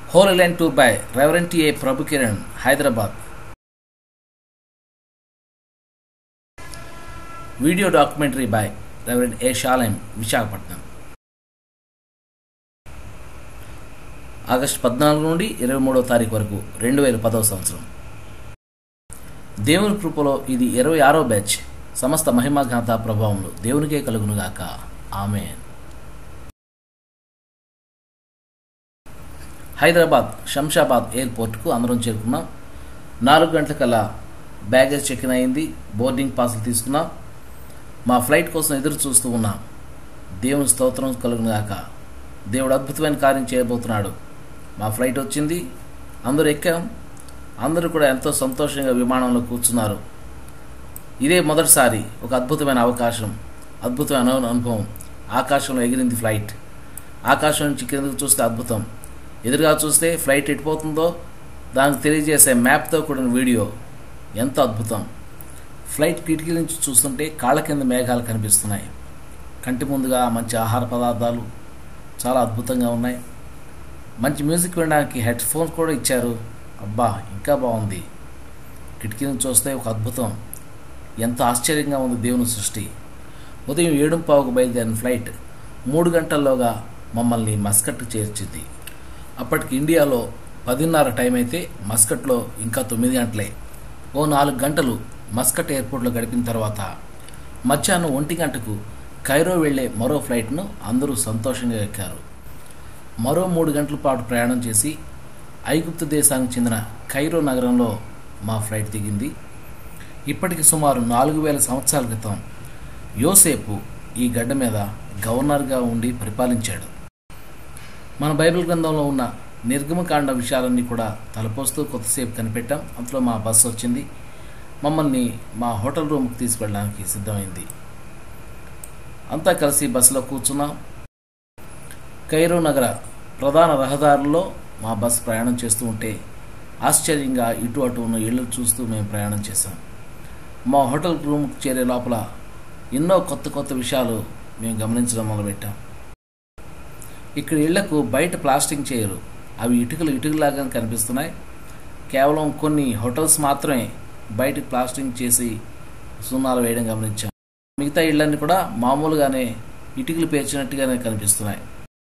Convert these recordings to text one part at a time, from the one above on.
Holy Land Tour by Reverend T.A. Prabhukiran, Hyderabad. Video documentary by Reverend A. Shalem, Visakhapatnam August పద్నాలుగు నుండి ఇరవై మూడవ తారీఖు వరకు రెండు వేల పదవ సంవత్సరం దేవుని కృపలో ఇది ఇరవై ఆరో బ్యాచ్ సమస్త మహిమా ఘనత ప్రభావములు దేవునికే కలుగునుగాక ఆమెన్ హైదరాబాద్ శంషాబాద్ ఎయిర్పోర్ట్కు అందరం చేరుకున్నాం నాలుగు గంటలకల్లా బ్యాగేజ్ చెక్ ఇన్ అయింది బోర్డింగ్ పాసులు తీసుకున్నాం మా ఫ్లైట్ కోసం ఎదురు చూస్తూ ఉన్నాం దేవుని స్తోత్రం కలుగునుగాక దేవుడు అద్భుతమైన కార్యం చేయబోతున్నాడు మా ఫ్లైట్ వచ్చింది అందరూ ఎక్కాం అందరూ కూడా ఎంతో సంతోషంగా విమానంలో కూర్చున్నారు ఇదే మొదటిసారి ఒక అద్భుతమైన అవకాశం అద్భుతమైన అను- అనుభవం ఆకాశంలో ఎగిరింది ఫ్లైట్ ఆకాశం నుంచి కిందకు చూస్తే అద్భుతం ఎదురుగా చూస్తే ఫ్లైట్ ఎటుపోతుందో దానికి తెలియజేసే మ్యాప్తో కూడిన వీడియో ఎంతో అద్భుతం ఫ్లైట్ కిటికీ నుంచి చూస్తుంటే కాళ్ళ కింద మేఘాలు కనిపిస్తున్నాయి కంటి ముందుగా మంచి ఆహార పదార్థాలు చాలా అద్భుతంగా ఉన్నాయి మంచి మ్యూజిక్ వినడానికి హెడ్ ఫోన్స్ కూడా ఇచ్చారు అబ్బా ఇంకా బాగుంది కిటికీ నుంచి చూస్తే ఒక అద్భుతం ఎంత ఆశ్చర్యంగా ఉంది దేవుని సృష్టి ఉదయం ఏడు పావుకు బయలుదేరిన ఫ్లైట్ మూడు గంటల్లోగా మమ్మల్ని మస్కట్ చేర్చింది అప్పటికి ఇండియాలో పదిన్నర టైం అయితే మస్కట్లో ఇంకా తొమ్మిది గంటలే ఓ నాలుగు గంటలు మస్కట్ ఎయిర్పోర్ట్లో గడిపిన తర్వాత మధ్యాహ్నం ఒంటి గంటకు కైరో వెళ్లే మరో ఫ్లైట్ను అందరూ సంతోషంగా ఎక్కారు మరో మూడు గంటల పాటు ప్రయాణం చేసి ఐగుప్తు దేశానికి చెందిన కైరో నగరంలో మా ఫ్లైట్ దిగింది ఇప్పటికి సుమారు నాలుగు వేల సంవత్సరాల క్రితం యోసేపు ఈ గడ్డ మీద గవర్నర్గా ఉండి పరిపాలించాడు మన బైబిల్ గ్రంథంలో ఉన్న నిర్గమకాండ విషయాలన్నీ కూడా తలపోస్తూ కొద్దిసేపు కనిపెట్టాం అంతలో మా బస్సు వచ్చింది మమ్మల్ని మా హోటల్ రూమ్కి తీసుకెళ్ళడానికి సిద్ధమైంది అంతా కలిసి బస్సులో కూర్చున్నాం కైరో నగర ప్రధాన రహదారుల్లో మా బస్సు ప్రయాణం చేస్తూ ఉంటే ఆశ్చర్యంగా ఇటు అటు ఉన్న ఇళ్ళు చూస్తూ మేము ప్రయాణం చేశాం మా హోటల్ రూమ్కి చేరే లోపల ఎన్నో కొత్త కొత్త విషయాలు మేము గమనించడం మొదలుపెట్టాం ఇక్కడ ఇళ్లకు బయట ప్లాస్టింగ్ చేయరు అవి ఇటుకలు ఇటుకలాగా కనిపిస్తున్నాయి కేవలం కొన్ని హోటల్స్ మాత్రమే బయటకు ప్లాస్టింగ్ చేసి సున్నాలు వేయడం గమనించాం మిగతా ఇళ్ళన్నీ కూడా మామూలుగానే ఇటుకలు పేర్చినట్టుగానే కనిపిస్తున్నాయి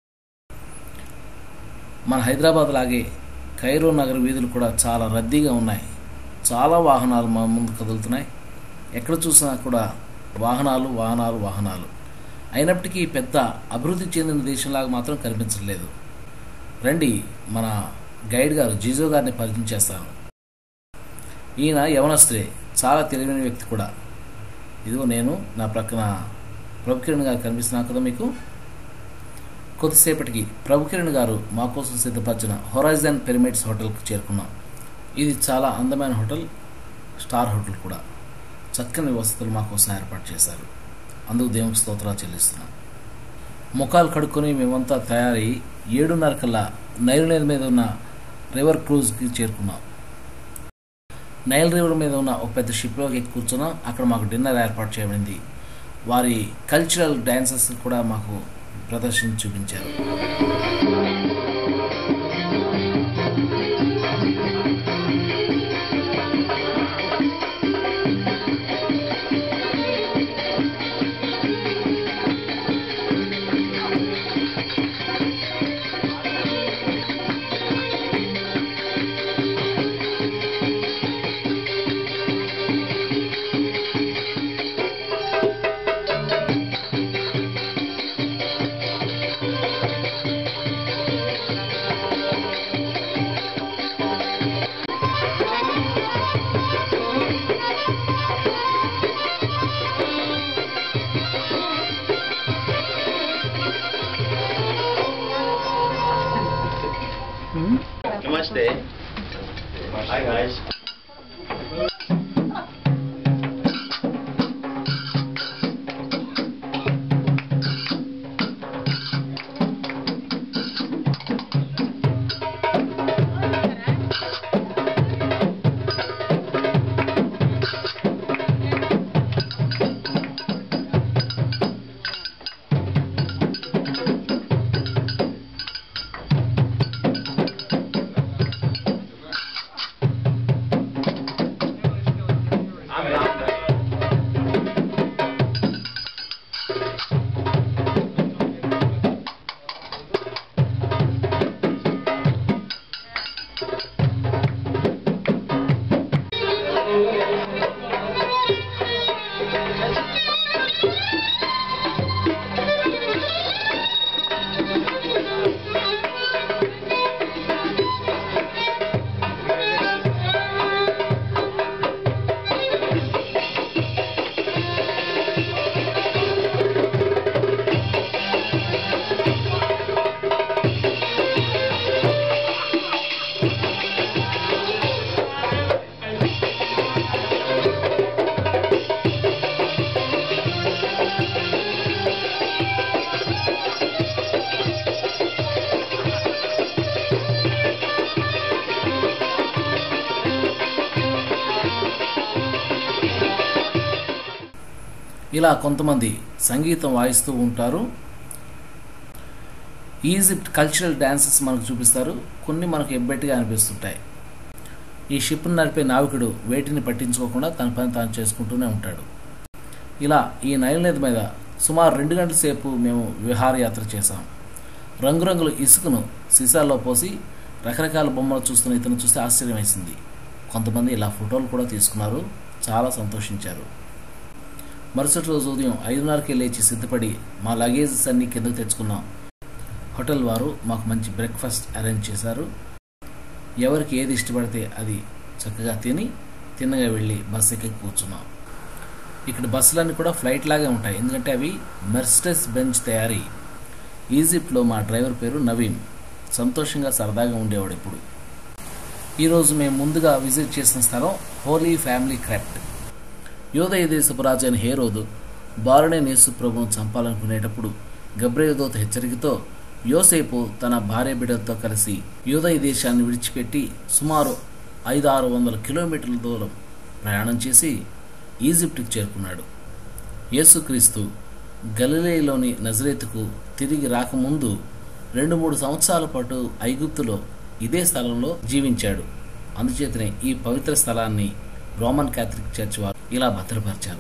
మన హైదరాబాద్ లాగే కైరో నగర వీధులు కూడా చాలా రద్దీగా ఉన్నాయి చాలా వాహనాలు మా ముందు కదులుతున్నాయి ఎక్కడ చూసినా కూడా వాహనాలు వాహనాలు వాహనాలు అయినప్పటికీ పెద్ద అభివృద్ధి చెందిన దేశంలాగా మాత్రం కనిపించట్లేదు రండి మన గైడ్ గారు జీజో గారిని పరిచయం చేస్తాను ఈయన యవనస్త్రే చాలా తెలివైన వ్యక్తి కూడా ఇదిగో నేను నా ప్రక్కన ప్రభుకిరణ్ గారు కనిపిస్తున్నా కదా మీకు కొద్దిసేపటికి ప్రభుకిరణ్ గారు మా కోసం సిద్ధపరిచిన హొరైజన్ పిరమిడ్స్ హోటల్కి చేరుకున్నాం ఇది చాలా అందమైన హోటల్ స్టార్ హోటల్ కూడా చక్కని వసతులు మా కోసం ఏర్పాటు చేశారు అందుకు దేవునికి స్తోత్రాలు చెల్లిస్తున్నాం ముఖాలు కడుక్కొని మేమంతా తయారై ఏడున్నర కల్లా నైల్ నది మీద ఉన్న రివర్ క్రూజ్కి చేరుకున్నాం నైల్ రివర్ మీద ఉన్న ఒక పెద్ద షిప్లోకి ఎక్కి కూర్చున్నాం అక్కడ మాకు డిన్నర్ ఏర్పాటు చేయబడింది వారి కల్చరల్ డ్యాన్సెస్ కూడా మాకు ప్రదర్శన చూపించారు Namaste. Hi guys. ఇలా కొంతమంది సంగీతం వాయిస్తూ ఉంటారు ఈజిప్ట్ కల్చరల్ డ్యాన్సెస్ మనకు చూపిస్తారు కొన్ని మనకు ఎబ్బెట్టుగా అనిపిస్తుంటాయి ఈ షిప్ను నడిపే నావికుడు వేటిని పట్టించుకోకుండా తన పని తాను చేసుకుంటూనే ఉంటాడు ఇలా ఈ నైల్ నది మీద సుమారు రెండు గంటల సేపు మేము విహారయాత్ర చేశాం రంగురంగుల ఇసుకను సీసాల్లో పోసి రకరకాల బొమ్మలు చూస్తున్న ఇతను చూస్తే ఆశ్చర్యం వేసింది కొంతమంది ఇలా ఫోటోలు కూడా తీసుకున్నారు చాలా సంతోషించారు మరుసటి రోజు ఉదయం ఐదున్నరకి లేచి సిద్ధపడి మా లగేజెస్ అన్ని కిందకు తెచ్చుకున్నాం హోటల్ వారు మాకు మంచి బ్రేక్ఫాస్ట్ అరేంజ్ చేశారు ఎవరికి ఏది ఇష్టపడితే అది చక్కగా తిని తిన్నగా వెళ్ళి బస్ ఎక్కి కూర్చున్నాం ఇక్కడ బస్సులన్నీ కూడా ఫ్లైట్ లాగే ఉంటాయి ఎందుకంటే అవి మెర్సిడెస్ బెంచ్ తయారీ ఈజిప్ట్లో మా డ్రైవర్ పేరు నవీన్ సంతోషంగా సరదాగా ఉండేవాడు ఇప్పుడు ఈరోజు మేము ముందుగా విజిట్ చేసిన స్థలం హోలీ ఫ్యామిలీ క్రాఫ్ట్ యోదయ దేశపు రాజు అయిన హేరోదు బారునే నేసు ప్రభువును చంపాలనుకునేటప్పుడు గబ్రేయదోత హెచ్చరికతో యోసేపు తన భార్య బిడ్డలతో కలిసి యోదయ దేశాన్ని విడిచిపెట్టి సుమారు ఐదు ఆరు వందల కిలోమీటర్ల దూరం ప్రయాణం చేసి ఈజిప్ట్కి చేరుకున్నాడు యేసుక్రీస్తు గలిలేలోని నజరేతుకు తిరిగి రాకముందు రెండు మూడు సంవత్సరాల పాటు ఐగుప్తులో ఇదే స్థలంలో జీవించాడు అందుచేతనే ఈ పవిత్ర స్థలాన్ని రోమన్ క్యాథలిక్ చర్చ్ వారు ఇలా భద్రపరిచారు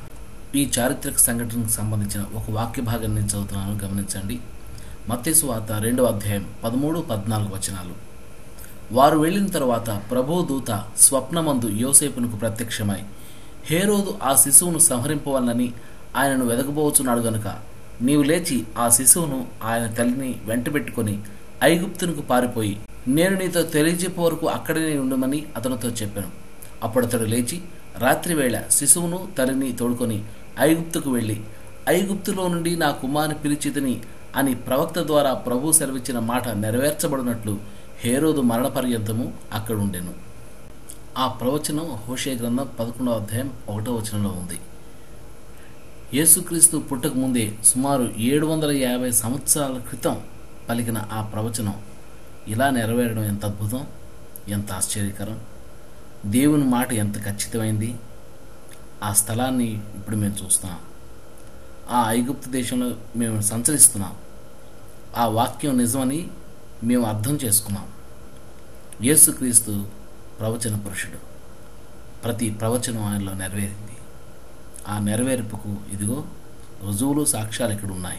ఈ చారిత్రక సంఘటనకు సంబంధించిన ఒక వాక్య భాగం నేను చదువుతున్నాను గమనించండి మత్తేసు వార్త రెండవ అధ్యాయం పదమూడు పద్నాలుగు వచనాలు వారు వెళ్ళిన తరువాత ప్రభు దూత స్వప్నమందు యోసేపునకు ప్రత్యక్షమై హేరోదు ఆ శిశువును సంహరింపవాలని ఆయనను వెదకబోచున్నాడు గనుక నీవు లేచి ఆ శిశువును ఆయన తల్లిని వెంటబెట్టుకొని ఐగుప్తునకు పారిపోయి నేను నీతో తెలియజెప్పే వరకు అక్కడనే ఉండమని అతనితో చెప్పాను అప్పుడు అతడు లేచి రాత్రివేళ శిశువును తల్లిని తోడుకొని ఐగుప్తుకు వెళ్ళి ఐగుప్తులో నుండి నా కుమారుని పిలిచితిని అని ప్రవక్త ద్వారా ప్రభు సెలవిచ్చిన మాట నెరవేర్చబడినట్లు హేరోదు మరణ పర్యంతము అక్కడ ఉండెను ఆ ప్రవచనం హోషే గ్రంథం పదకొండవ అధ్యాయం ఒకటో వచనంలో ఉంది యేసుక్రీస్తు పుట్టక ముందే సుమారు ఏడు వందల యాభై సంవత్సరాల క్రితం పలికిన ఆ ప్రవచనం ఇలా నెరవేరడం ఎంత అద్భుతం ఎంత ఆశ్చర్యకరం దేవుని మాట ఎంత ఖచ్చితమైంది ఆ స్థలాన్ని ఇప్పుడు మేము చూస్తున్నాం ఆ ఐగుప్తు దేశంలో మేము సంచరిస్తున్నాం ఆ వాక్యం నిజమని మేము అర్థం చేసుకున్నాం యేసుక్రీస్తు ప్రవచన పురుషుడు ప్రతి ప్రవచనం ఆయనలో నెరవేరింది ఆ నెరవేర్పుకు ఇదిగో రుజువులు సాక్ష్యాలు ఇక్కడ ఉన్నాయి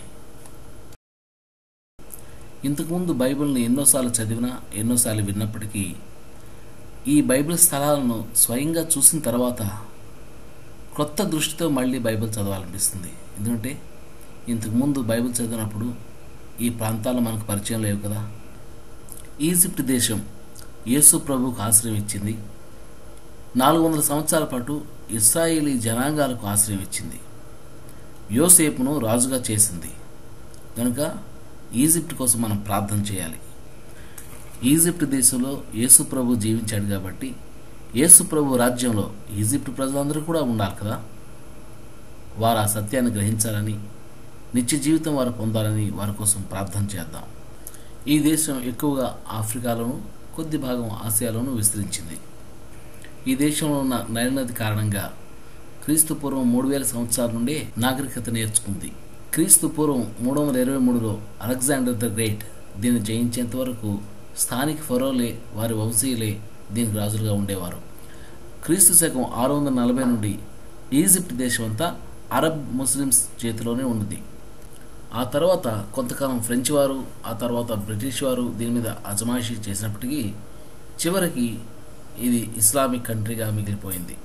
ఇంతకుముందు బైబిల్ని ఎన్నోసార్లు చదివినా ఎన్నోసార్లు విన్నప్పటికీ ఈ బైబిల్ స్థలాలను స్వయంగా చూసిన తర్వాత కొత్త దృష్టితో మళ్ళీ బైబిల్ చదవాలనిపిస్తుంది ఎందుకంటే ఇంతకుముందు బైబిల్ చదివినప్పుడు ఈ ప్రాంతాలు మనకు పరిచయం లేవు కదా ఈజిప్ట్ దేశం యేసు ప్రభువుకు ఆశ్రయం ఇచ్చింది నాలుగు వందల సంవత్సరాల పాటు ఇస్రాయేలీ జనాంగాలకు ఆశ్రయం ఇచ్చింది యోసేపును రాజుగా చేసింది కనుక ఈజిప్ట్ కోసం మనం ప్రార్థన చేయాలి ఈజిప్ట్ దేశంలో యేసు ప్రభు జీవించాడు కాబట్టి యేసు ప్రభు రాజ్యంలో ఈజిప్ట్ ప్రజలందరూ కూడా ఉండాలి కదా వారు ఆ సత్యాన్ని గ్రహించాలని నిత్య జీవితం వారు పొందాలని వారి కోసం ప్రార్థన చేద్దాం ఈ దేశం ఎక్కువగా ఆఫ్రికాలోను కొద్ది భాగం ఆసియాలోను విస్తరించింది ఈ దేశంలో ఉన్న నైల్ నది కారణంగా క్రీస్తు పూర్వం మూడు వేల సంవత్సరాల నుండే నాగరికత నేర్చుకుంది క్రీస్తు పూర్వం మూడు వందల ఇరవై మూడులో అలెగ్జాండర్ ద గ్రేట్ దీన్ని జయించేంత వరకు స్థానిక ఫరోలే వారి వంశీయులే దీనికి రాజులుగా ఉండేవారు క్రీస్తు శకం ఆరు వందల నలభై నుండి ఈజిప్ట్ దేశం అంతా అరబ్ ముస్లిమ్స్ చేతిలోనే ఉన్నది ఆ తర్వాత కొంతకాలం ఫ్రెంచ్ వారు ఆ తర్వాత బ్రిటిష్ వారు దీని మీద అజమాయిషీ చేసినప్పటికీ చివరికి ఇది ఇస్లామిక్ కంట్రీగా మిగిలిపోయింది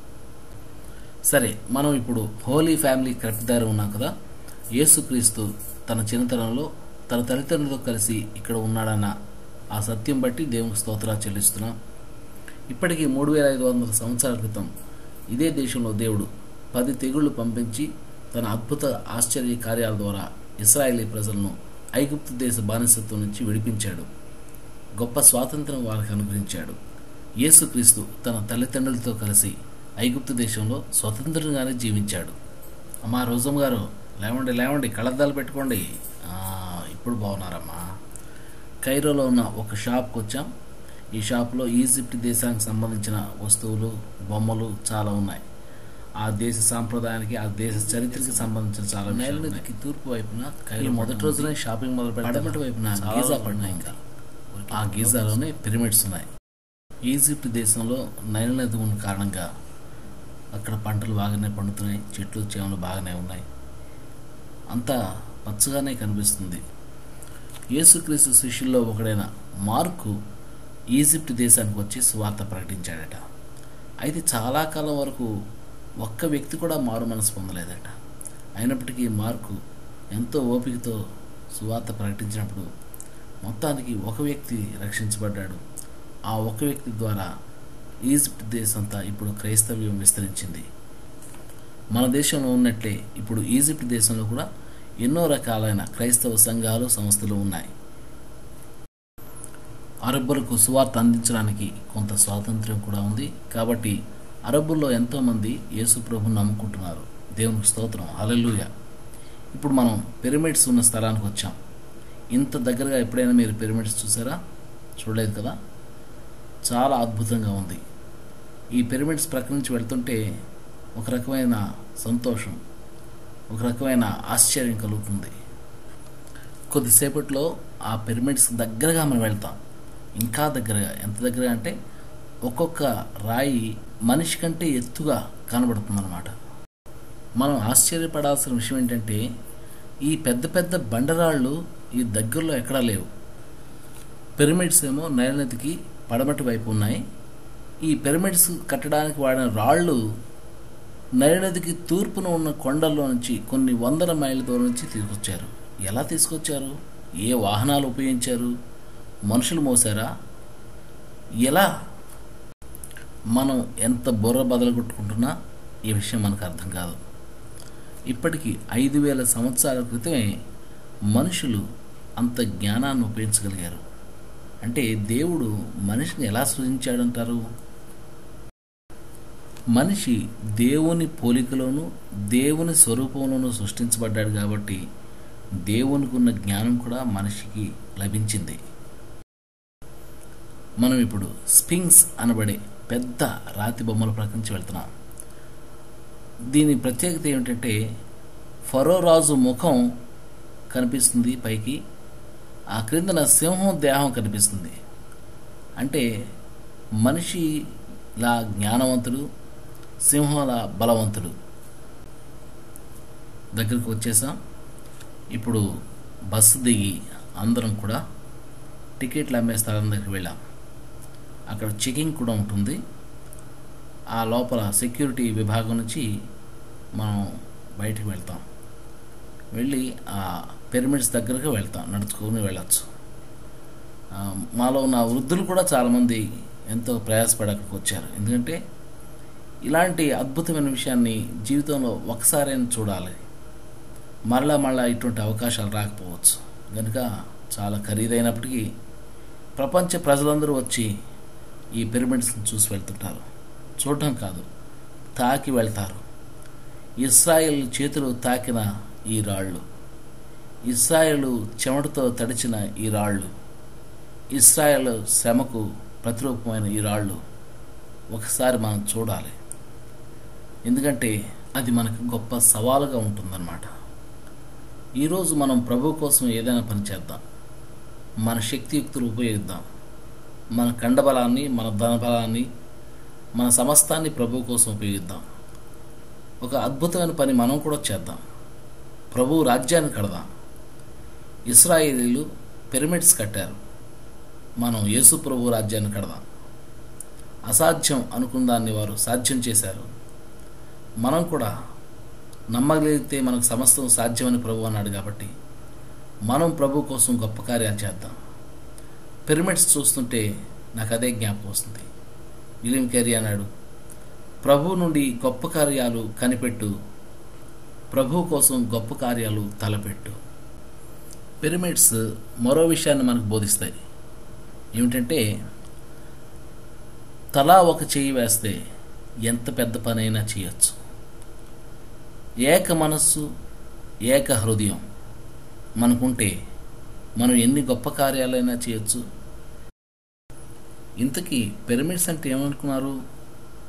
సరే మనం ఇప్పుడు హోలీ ఫ్యామిలీ కరెక్ట్ దగ్గర ఉన్నాం కదా యేసుక్రీస్తు తన చిన్నతనంలో తన తల్లిదండ్రులతో కలిసి ఇక్కడ ఉన్నాడన్న ఆ సత్యం బట్టి దేవునికి స్తోత్రాలు చెల్లిస్తున్నాం ఇప్పటికీ మూడు వేల ఐదు వందల సంవత్సరాల క్రితం ఇదే దేశంలో దేవుడు పది తెగుళ్లు పంపించి తన అద్భుత ఆశ్చర్య కార్యాల ద్వారా ఇస్రాయేలీ ప్రజలను ఐగుప్తు దేశ బానిసత్వం నుంచి విడిపించాడు గొప్ప స్వాతంత్రం వారికి అనుగ్రహించాడు యేసుక్రీస్తు తన తల్లిదండ్రులతో కలిసి ఐగుప్తు దేశంలో స్వతంత్రంగానే జీవించాడు అమ్మా రోజమ్మ గారు లేవండి లేవండి కళ్ళద్దాలు పెట్టుకోండి ఆ, ఇప్పుడు బాగున్నారమ్మా కైరోలో ఉన్న ఒక షాప్కి వచ్చాం ఈ షాప్లో ఈజిప్ట్ దేశానికి సంబంధించిన వస్తువులు బొమ్మలు చాలా ఉన్నాయి ఆ దేశ సాంప్రదాయానికి ఆ దేశ చరిత్రకి సంబంధించిన చాలా నైల్ నదికి తూర్పు వైపున ఈ మొదటి రోజునే షాపింగ్ మొదలు పడమటి వైపున గీజా పడిన ఇంకా ఆ గీజాలోనే పిరమిడ్స్ ఉన్నాయి ఈజిప్ట్ దేశంలో నైల్ నది ఉన్న కారణంగా అక్కడ పంటలు బాగానే పండుతున్నాయి చెట్లు చేమలు బాగానే ఉన్నాయి అంతా పచ్చగానే కనిపిస్తుంది యేసుక్రీస్తు శిష్యుల్లో ఒకడైన మార్కు ఈజిప్ట్ దేశానికి వచ్చి సువార్త ప్రకటించాడట అయితే చాలా కాలం వరకు ఒక్క వ్యక్తి కూడా మారు మనసు పొందలేదట అయినప్పటికీ మార్కు ఎంతో ఓపికతో సువార్త ప్రకటించినప్పుడు మొత్తానికి ఒక వ్యక్తి రక్షించబడ్డాడు ఆ ఒక వ్యక్తి ద్వారా ఈజిప్ట్ దేశంతా ఇప్పుడు క్రైస్తవ్యం విస్తరించింది మన దేశంలో ఉన్నట్లే ఇప్పుడు ఈజిప్ట్ దేశంలో కూడా ఎన్నో రకాలైన క్రైస్తవ సంఘాలు సంస్థలు ఉన్నాయి అరబ్బులకు సువార్త అందించడానికి కొంత స్వాతంత్ర్యం కూడా ఉంది కాబట్టి అరబ్బుల్లో ఎంతోమంది యేసు ప్రభుని నమ్ముకుంటున్నారు దేవునికి స్తోత్రం హల్లెలూయా ఇప్పుడు మనం పిరమిడ్స్ ఉన్న స్థలానికి వచ్చాం ఇంత దగ్గరగా ఎప్పుడైనా మీరు పిరమిడ్స్ చూసారా చూడలేదు కదా చాలా అద్భుతంగా ఉంది ఈ పిరమిడ్స్ ప్రక్క నుంచి వెళ్తుంటే ఒక రకమైన సంతోషం ఒక రకమైన ఆశ్చర్యం కలుగుతుంది కొద్దిసేపట్లో ఆ పిరమిడ్స్ దగ్గరగా మనం వెళ్తాం ఇంకా దగ్గరగా ఎంత దగ్గరగా అంటే ఒక్కొక్క రాయి మనిషి కంటే ఎత్తుగా కనబడుతుందన్నమాట మనం ఆశ్చర్యపడాల్సిన విషయం ఏంటంటే ఈ పెద్ద పెద్ద బండరాళ్ళు ఈ దగ్గరలో ఎక్కడా లేవు పిరమిడ్స్ ఏమో నైల్ నదికి పడమటి వైపు ఉన్నాయి ఈ పిరమిడ్స్ కట్టడానికి వాడిన రాళ్ళు నైల్ నదికి తూర్పున ఉన్న కొండల్లో నుంచి కొన్ని వందల మైళ్ళ దూరం నుంచి తీసుకొచ్చారు ఎలా తీసుకొచ్చారు ఏ వాహనాలు ఉపయోగించారు మనుషులు మోసారా ఎలా మనం ఎంత బుర్ర బదలగొట్టుకుంటున్నా ఈ విషయం మనకు అర్థం కాదు ఇప్పటికీ ఐదు వేల సంవత్సరాల క్రితమే మనుషులు అంత జ్ఞానాన్ని ఉపయోగించగలిగారు అంటే దేవుడు మనిషిని ఎలా సృజించాడంటారు మనిషి దేవుని పోలికలోను దేవుని స్వరూపంలోనూ సృష్టించబడ్డాడు కాబట్టి దేవునికి ఉన్న జ్ఞానం కూడా మనిషికి లభించింది మనం ఇప్పుడు స్పింగ్స్ అనబడే పెద్ద రాతి బొమ్మల ప్రకటించి వెళ్తున్నాం దీని ప్రత్యేకత ఏమిటంటే ఫరో రాజు ముఖం కనిపిస్తుంది పైకి ఆ క్రిందన సింహం దేహం కనిపిస్తుంది అంటే మనిషిలా జ్ఞానవంతుడు సింహంలా బలవంతుడు దగ్గరకు వచ్చేసాం ఇప్పుడు బస్సు దిగి అందరం కూడా టికెట్లు అమ్మే స్థలం దగ్గరికి వెళ్ళాం అక్కడ చెకింగ్ కూడా ఉంటుంది ఆ లోపల సెక్యూరిటీ విభాగం నుంచి మనం బయటికి వెళ్తాం వెళ్ళి ఆ పిరమిడ్స్ దగ్గరకు వెళ్తాం నడుచుకొని వెళ్ళచ్చు ఆ, మాలో ఉన్న వృద్ధులు కూడా చాలామంది ఎంతో ప్రయాసపడి అక్కడికి వచ్చారు ఎందుకంటే ఇలాంటి అద్భుతమైన విషయాన్ని జీవితంలో ఒకసారైనా చూడాలి మరలా మరలా ఇటువంటి అవకాశాలు రాకపోవచ్చు కనుక చాలా ఖరీదైనప్పటికీ ప్రపంచ ప్రజలందరూ వచ్చి ఈ పిరమిడ్స్ని చూసి వెళ్తుంటారు చూడటం కాదు తాకి వెళ్తారు ఇస్రాయేల్ చేతులు తాకిన ఈ రాళ్ళు ఇస్రాయేలు చెమటతో తడిచిన ఈ రాళ్ళు ఇస్రాయేల్ శ్రమకు ప్రతిరూపమైన ఈ రాళ్ళు ఒకసారి మనం చూడాలి ఎందుకంటే అది మనకు గొప్ప సవాలుగా ఉంటుందన్నమాట ఈరోజు మనం ప్రభు కోసం ఏదైనా పని చేద్దాం మన శక్తియుక్తులు ఉపయోగిద్దాం మన కండబలాన్ని మన ధనబలాన్ని మన సమస్తాన్ని ప్రభు కోసం ఉపయోగిద్దాం ఒక అద్భుతమైన పని మనం కూడా చేద్దాం ప్రభు రాజ్యాన్ని కడదాం ఇస్రాయేలీలు పిరమిడ్స్ కట్టారు మనం యేసు ప్రభు రాజ్యాన్ని కడదాం అసాధ్యం అనుకున్న దాన్ని వారు సాధ్యం చేశారు మనం కూడా నమ్మగలిగితే మనకు సమస్తం సాధ్యమని ప్రభు అన్నాడు కాబట్టి మనం ప్రభు కోసం గొప్ప కార్యాలు చేద్దాం పిరమిడ్స్ చూస్తుంటే నాకు అదే జ్ఞాపకం వస్తుంది విలియం క్యారీ అన్నాడు ప్రభు నుండి గొప్ప కార్యాలు కనిపెట్టు ప్రభు కోసం గొప్ప కార్యాలు తలపెట్టు పిరమిడ్స్ మరో విషయాన్ని మనకు బోధిస్తాయి ఏమిటంటే తలా ఒక చెయ్యి వేస్తే ఎంత పెద్ద పనైనా చేయొచ్చు ఏక మనస్సు ఏక హృదయం మనకుంటే మనం ఎన్ని గొప్ప కార్యాలైనా చేయొచ్చు ఇంతకీ పిరమిడ్స్ అంటే ఏమనుకున్నారు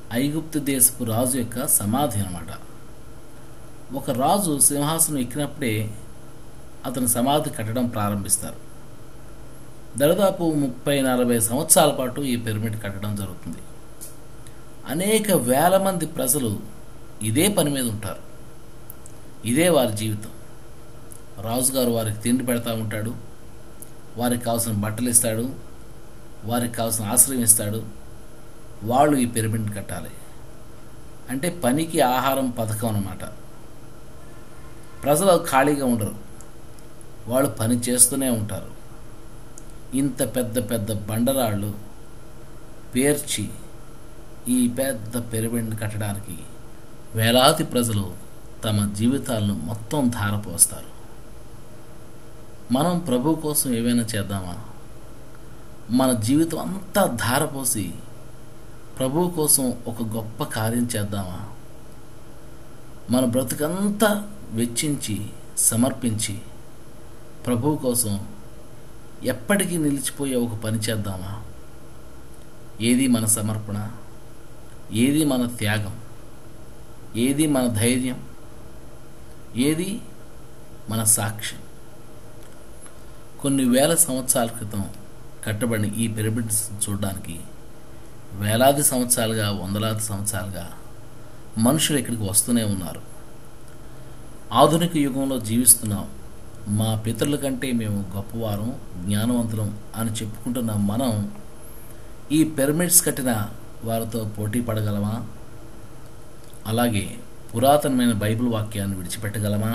ఐగుప్తు దేశపు రాజు యొక్క సమాధి అన్నమాట ఒక రాజు సింహాసనం ఎక్కినప్పుడే అతని సమాధి కట్టడం ప్రారంభిస్తారు దాదాపు ముప్పై నలభై సంవత్సరాల పాటు ఈ పిరమిడ్ కట్టడం జరుగుతుంది అనేక వేల మంది ప్రజలు ఇదే పని మీద ఉంటారు ఇదే వారి జీవితం రాజుగారు వారికి తిండి పెడతా ఉంటాడు వారికి కావాల్సిన బట్టలు ఇస్తాడు వారికి కావాల్సిన ఆశ్రయం ఇస్తాడు వాళ్ళు ఈ పిరమిడ్ కట్టాలి అంటే పనికి ఆహారం పథకం అన్నమాట ప్రజలు ఖాళీగా ఉండరు వాళ్ళు పని చేస్తూనే ఉంటారు ఇంత పెద్ద పెద్ద బండరాళ్ళు పేర్చి ఈ పెద్ద పిరమిడ్ కట్టడానికి వేలాది ప్రజలు తమ జీవితాలను మొత్తం ధారపోస్తారు మనం ప్రభు కోసం ఏవైనా చేద్దామా మన జీవితం అంతా ధారపోసి ప్రభు కోసం ఒక గొప్ప కార్యం చేద్దామా మన బ్రతుకంతా వెచ్చించి సమర్పించి ప్రభు కోసం ఎప్పటికీ నిలిచిపోయే ఒక పని చేద్దామా ఏది మన సమర్పణ ఏది మన త్యాగం ఏది మన ధైర్యం ఏది మన సాక్ష్యం కొన్ని వేల సంవత్సరాల క్రితం కట్టబడిన ఈ పిరమిడ్స్ చూడడానికి వేలాది సంవత్సరాలుగా వందలాది సంవత్సరాలుగా మనుషులు ఇక్కడికి వస్తూనే ఉన్నారు ఆధునిక యుగంలో జీవిస్తున్నాం మా పితరుల కంటే మేము గొప్పవారం జ్ఞానవంతులం అని చెప్పుకుంటున్న మనం ఈ పిరమిడ్స్ కట్టిన వారితో పోటీ పడగలమా అలాగే పురాతనమైన బైబిల్ వాక్యాన్ని విడిచిపెట్టగలమా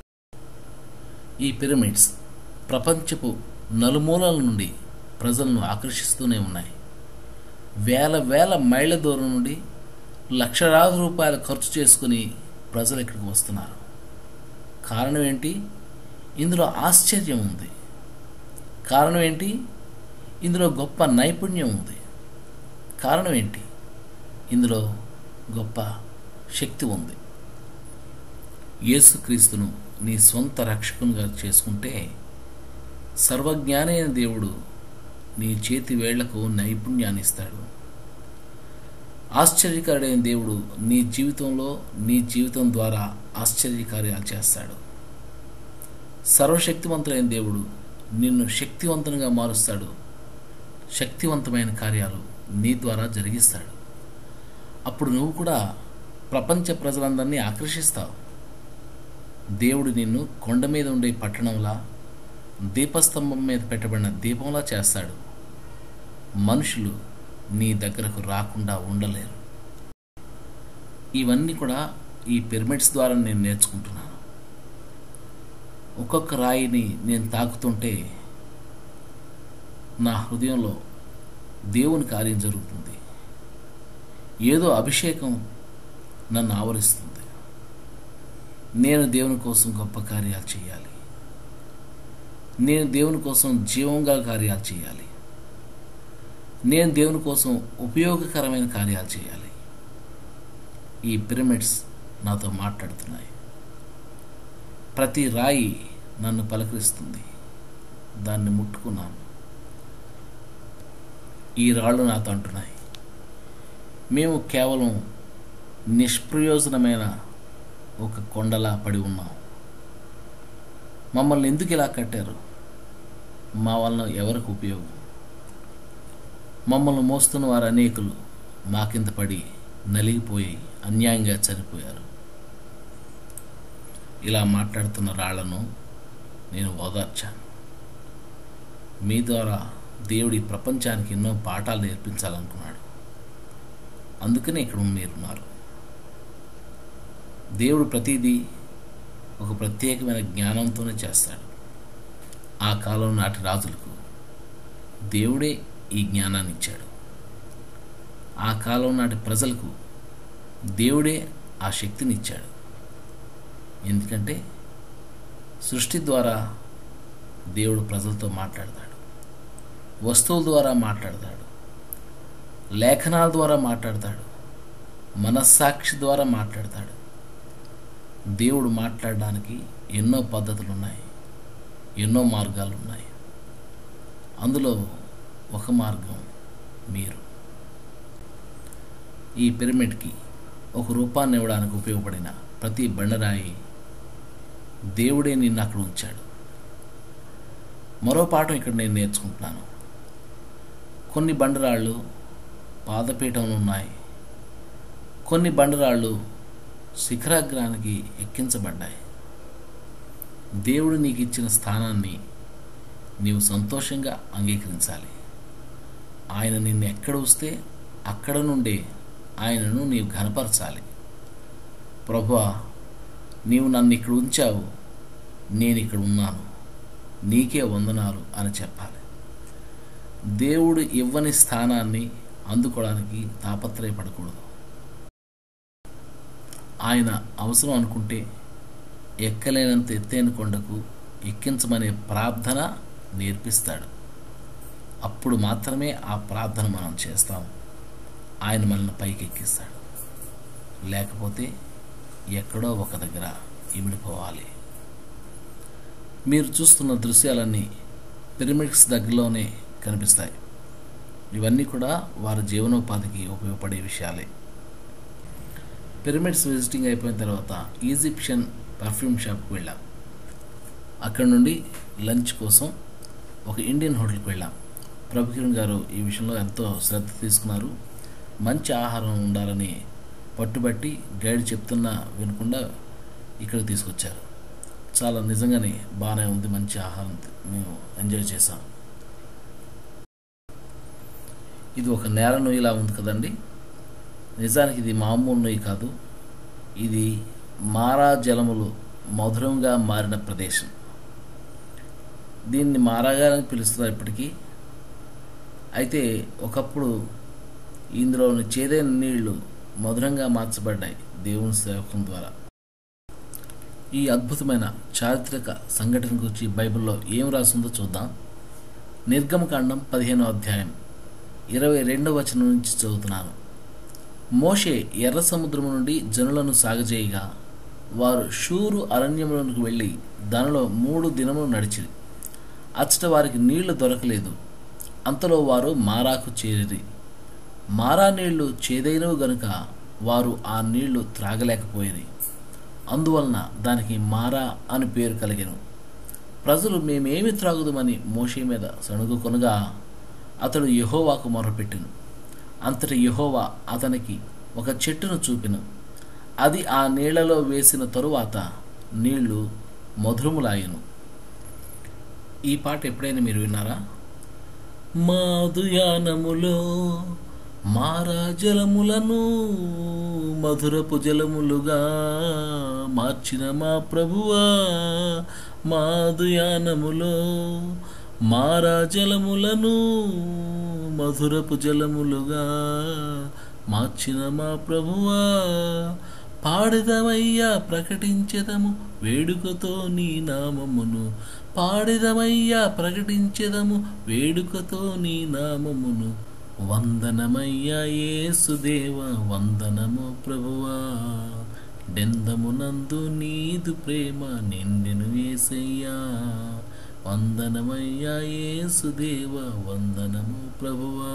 ఈ పిరమిడ్స్ ప్రపంచపు నలుమూలల నుండి ప్రజలను ఆకర్షిస్తూనే ఉన్నాయి వేల వేల మైళ్ళ దూరం నుండి లక్షలాది రూపాయలు ఖర్చు చేసుకుని ప్రజలు ఇక్కడికి వస్తున్నారు కారణం ఏంటి ఇందులో ఆశ్చర్యం ఉంది కారణం ఏంటి ఇందులో గొప్ప నైపుణ్యం ఉంది కారణం ఏంటి ఇందులో గొప్ప శక్తి ఉంది యేసుక్రీస్తును నీ సొంత రక్షకునిగా చేసుకుంటే సర్వజ్ఞాని అయిన దేవుడు నీ చేతి వేళ్లకు నైపుణ్యాన్ని ఇస్తాడు ఆశ్చర్యకారుడైన దేవుడు నీ జీవితంలో నీ జీవితం ద్వారా ఆశ్చర్యకార్యాలు చేస్తాడు సర్వశక్తివంతుడైన దేవుడు నిన్ను శక్తివంతంగా మారుస్తాడు శక్తివంతమైన కార్యాలు నీ ద్వారా జరిగిస్తాడు అప్పుడు నువ్వు కూడా ప్రపంచ ప్రజలందరినీ ఆకర్షిస్తావు దేవుడు నిన్ను కొండ మీద ఉండే పట్టణంలా దీపస్తంభం మీద పెట్టబడిన దీపంలా చేస్తాడు మనుషులు నీ దగ్గరకు రాకుండా ఉండలేరు ఇవన్నీ కూడా ఈ పిరమిడ్స్ ద్వారా నేను నేర్చుకుంటున్నాను ఒక్కొక్క రాయిని నేను తాకుతుంటే నా హృదయంలో దేవుని కార్యం జరుగుతుంది ఏదో అభిషేకం నన్ను ఆవరిస్తుంది నేను దేవుని కోసం గొప్ప కార్యాలు చేయాలి నేను దేవుని కోసం జీవంగా కార్యాలు చేయాలి నేను దేవుని కోసం ఉపయోగకరమైన కార్యాలు చేయాలి ఈ పిరమిడ్స్ నాతో మాట్లాడుతున్నాయి ప్రతి రాయి నన్ను పలకరిస్తుంది దాన్ని ముట్టుకున్నాను ఈ రాళ్ళు నాతో అంటున్నాయి మేము కేవలం నిష్ప్రయోజనమైన ఒక కొండలా పడి ఉన్నాం మమ్మల్ని ఎందుకు ఇలా కట్టారు మా వలన ఎవరికి ఉపయోగం మమ్మల్ని మోస్తున్న వారు అనేకులు మాకింత పడి నలిగిపోయి అన్యాయంగా చనిపోయారు ఇలా మాట్లాడుతున్న రాళ్లను నేను ఓదార్చాను మీ ద్వారా దేవుడి ప్రపంచానికి ఎన్నో పాఠాలు నేర్పించాలనుకున్నాడు అందుకనే ఇక్కడ మీరున్నారు దేవుడు ప్రతిదీ ఒక ప్రత్యేకమైన జ్ఞానంతోనే చేస్తాడు ఆ కాలం నాటి రాజులకు దేవుడే ఈ జ్ఞానాన్ని ఇచ్చాడు ఆ కాలం నాటి ప్రజలకు దేవుడే ఆ శక్తిని ఇచ్చాడు ఎందుకంటే సృష్టి ద్వారా దేవుడు ప్రజలతో మాట్లాడతాడు వస్తువుల ద్వారా మాట్లాడతాడు లేఖనాల ద్వారా మాట్లాడతాడు మనస్సాక్షి ద్వారా మాట్లాడతాడు దేవుడు మాట్లాడడానికి ఎన్నో పద్ధతులు ఉన్నాయి ఎన్నో మార్గాలు ఉన్నాయి అందులో ఒక మార్గం మీరు ఈ పిరమిడ్కి ఒక రూపాన్ని ఇవ్వడానికి ఉపయోగపడిన ప్రతి బండరాయి దేవుడే నిన్ను అక్కడ ఉంచాడు మరో పాఠం ఇక్కడ నేను నేర్చుకుంటున్నాను కొన్ని బండరాళ్ళు పాదపీఠంలో ఉన్నాయి కొన్ని బండరాళ్ళు శిఖరాగ్రానికి ఎక్కించబడ్డాయి దేవుడు నీకు ఇచ్చిన స్థానాన్ని నీవు సంతోషంగా అంగీకరించాలి ఆయన నిన్ను ఎక్కడ వస్తే అక్కడ నుండే ఆయనను నీవు ఘనపరచాలి ప్రభువా నీవు నన్ను ఇక్కడ ఉంచావు నేను ఇక్కడ ఉన్నాను నీకే వందనాలు అని చెప్పాలి దేవుడు ఇవ్వని స్థానాన్ని అందుకోవడానికి తాపత్రయపడకూడదు ఆయన అవసరం అనుకుంటే ఎక్కలేనంత ఎత్తైన కొండకు ఎక్కించమనే ప్రార్థన నేర్పిస్తాడు అప్పుడు మాత్రమే ఆ ప్రార్థన మనం చేస్తాం ఆయన మనల్ని పైకి ఎక్కిస్తాడు లేకపోతే ఎక్కడో ఒక దగ్గర ఇమిడిపోవాలి మీరు చూస్తున్న దృశ్యాలన్నీ పిరమిడ్స్ దగ్గరలోనే కనిపిస్తాయి ఇవన్నీ కూడా వారి జీవనోపాధికి ఉపయోగపడే విషయాలే పిరమిడ్స్ విజిటింగ్ అయిపోయిన తర్వాత ఈజిప్షియన్ పర్ఫ్యూమ్ షాప్కి వెళ్ళాం అక్కడ నుండి లంచ్ కోసం ఒక ఇండియన్ హోటల్కి వెళ్ళాం ప్రభుకిరణ్ గారు ఈ విషయంలో ఎంతో శ్రద్ధ తీసుకున్నారు మంచి ఆహారం ఉండాలని పట్టుబట్టి గైడ్ చెప్తున్నా వినకుండా ఇక్కడికి తీసుకొచ్చారు చాలా నిజంగానే బాగానే ఉంది మంచి ఆహారం మేము ఎంజాయ్ చేసాం ఇది ఒక నేల నొయ్యిలా ఉంది కదండి నిజానికి ఇది మామూలు నొయ్యి కాదు ఇది మారా జలములు మధురంగా మారిన ప్రదేశం దీన్ని మారాగానే పిలుస్తున్నారు ఇప్పటికీ అయితే ఒకప్పుడు ఇందులోని చేదైన నీళ్లు మధురంగా మార్చబడ్డాయి దేవుని సేవకం ద్వారా ఈ అద్భుతమైన చారిత్రక సంఘటన గురించి బైబిల్లో ఏం రాసిందో చూద్దాం నిర్గమకాండం పదిహేనో అధ్యాయం ఇరవై రెండవ వచనం నుంచి చదువుతున్నాను మోషే ఎర్ర సముద్రం నుండి జనులను సాగజేయగా వారు షూరు అరణ్యములకు వెళ్ళి దానిలో మూడు దినములు నడిచిరి అచ్చట వారికి నీళ్లు దొరకలేదు అంతలో వారు మారాకు చేరిరి మారా నీళ్లు చేదైనవు గనుక వారు ఆ నీళ్లు త్రాగలేకపోయిరి అందువలన దానికి మారా అని పేరు కలిగెను ప్రజలు మేమేమి త్రాగుదమని మోషే మీద సణుగుకొనగా అతడు యహోవాకు మొరపెట్టెను అంతటి యహోవా అతనికి ఒక చెట్టును చూపెను అది ఆ నీళ్లలో వేసిన తరువాత నీళ్లు మధురములాయను ఈ పాట ఎప్పుడైనా మీరు విన్నారా మాధుయానములో మారా జలములను మధురపు జలములుగా మార్చిన మా ప్రభువా మాధుయానములో మారా జలములను మధురపు జలములుగా మార్చిన మా ప్రభువా పాడిదమయ్యా ప్రకటించెదము వేడుకతో నీ నామమును పాడిదమయ్యా ప్రకటించెదము వేడుకతో నీ నామమును వందనమయ్యా యేసుదేవ వందనము ప్రభువా డెందమునందు నీదు ప్రేమ నిండెను వేసయ్యా వందనమయ్యా యేసుదేవ వందనము ప్రభువా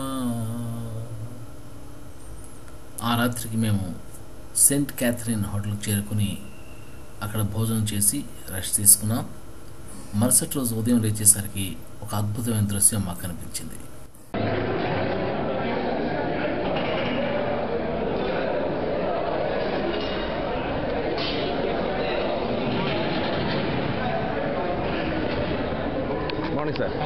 ఆ రాత్రికి మేము సెయింట్ క్యాథరిన్ హోటల్కి చేరుకుని అక్కడ భోజనం చేసి రెస్ట్ తీసుకున్నాం మరుసటి రోజు ఉదయం లేచేసరికి ఒక అద్భుతమైన దృశ్యం మాకు కనిపించింది morning sir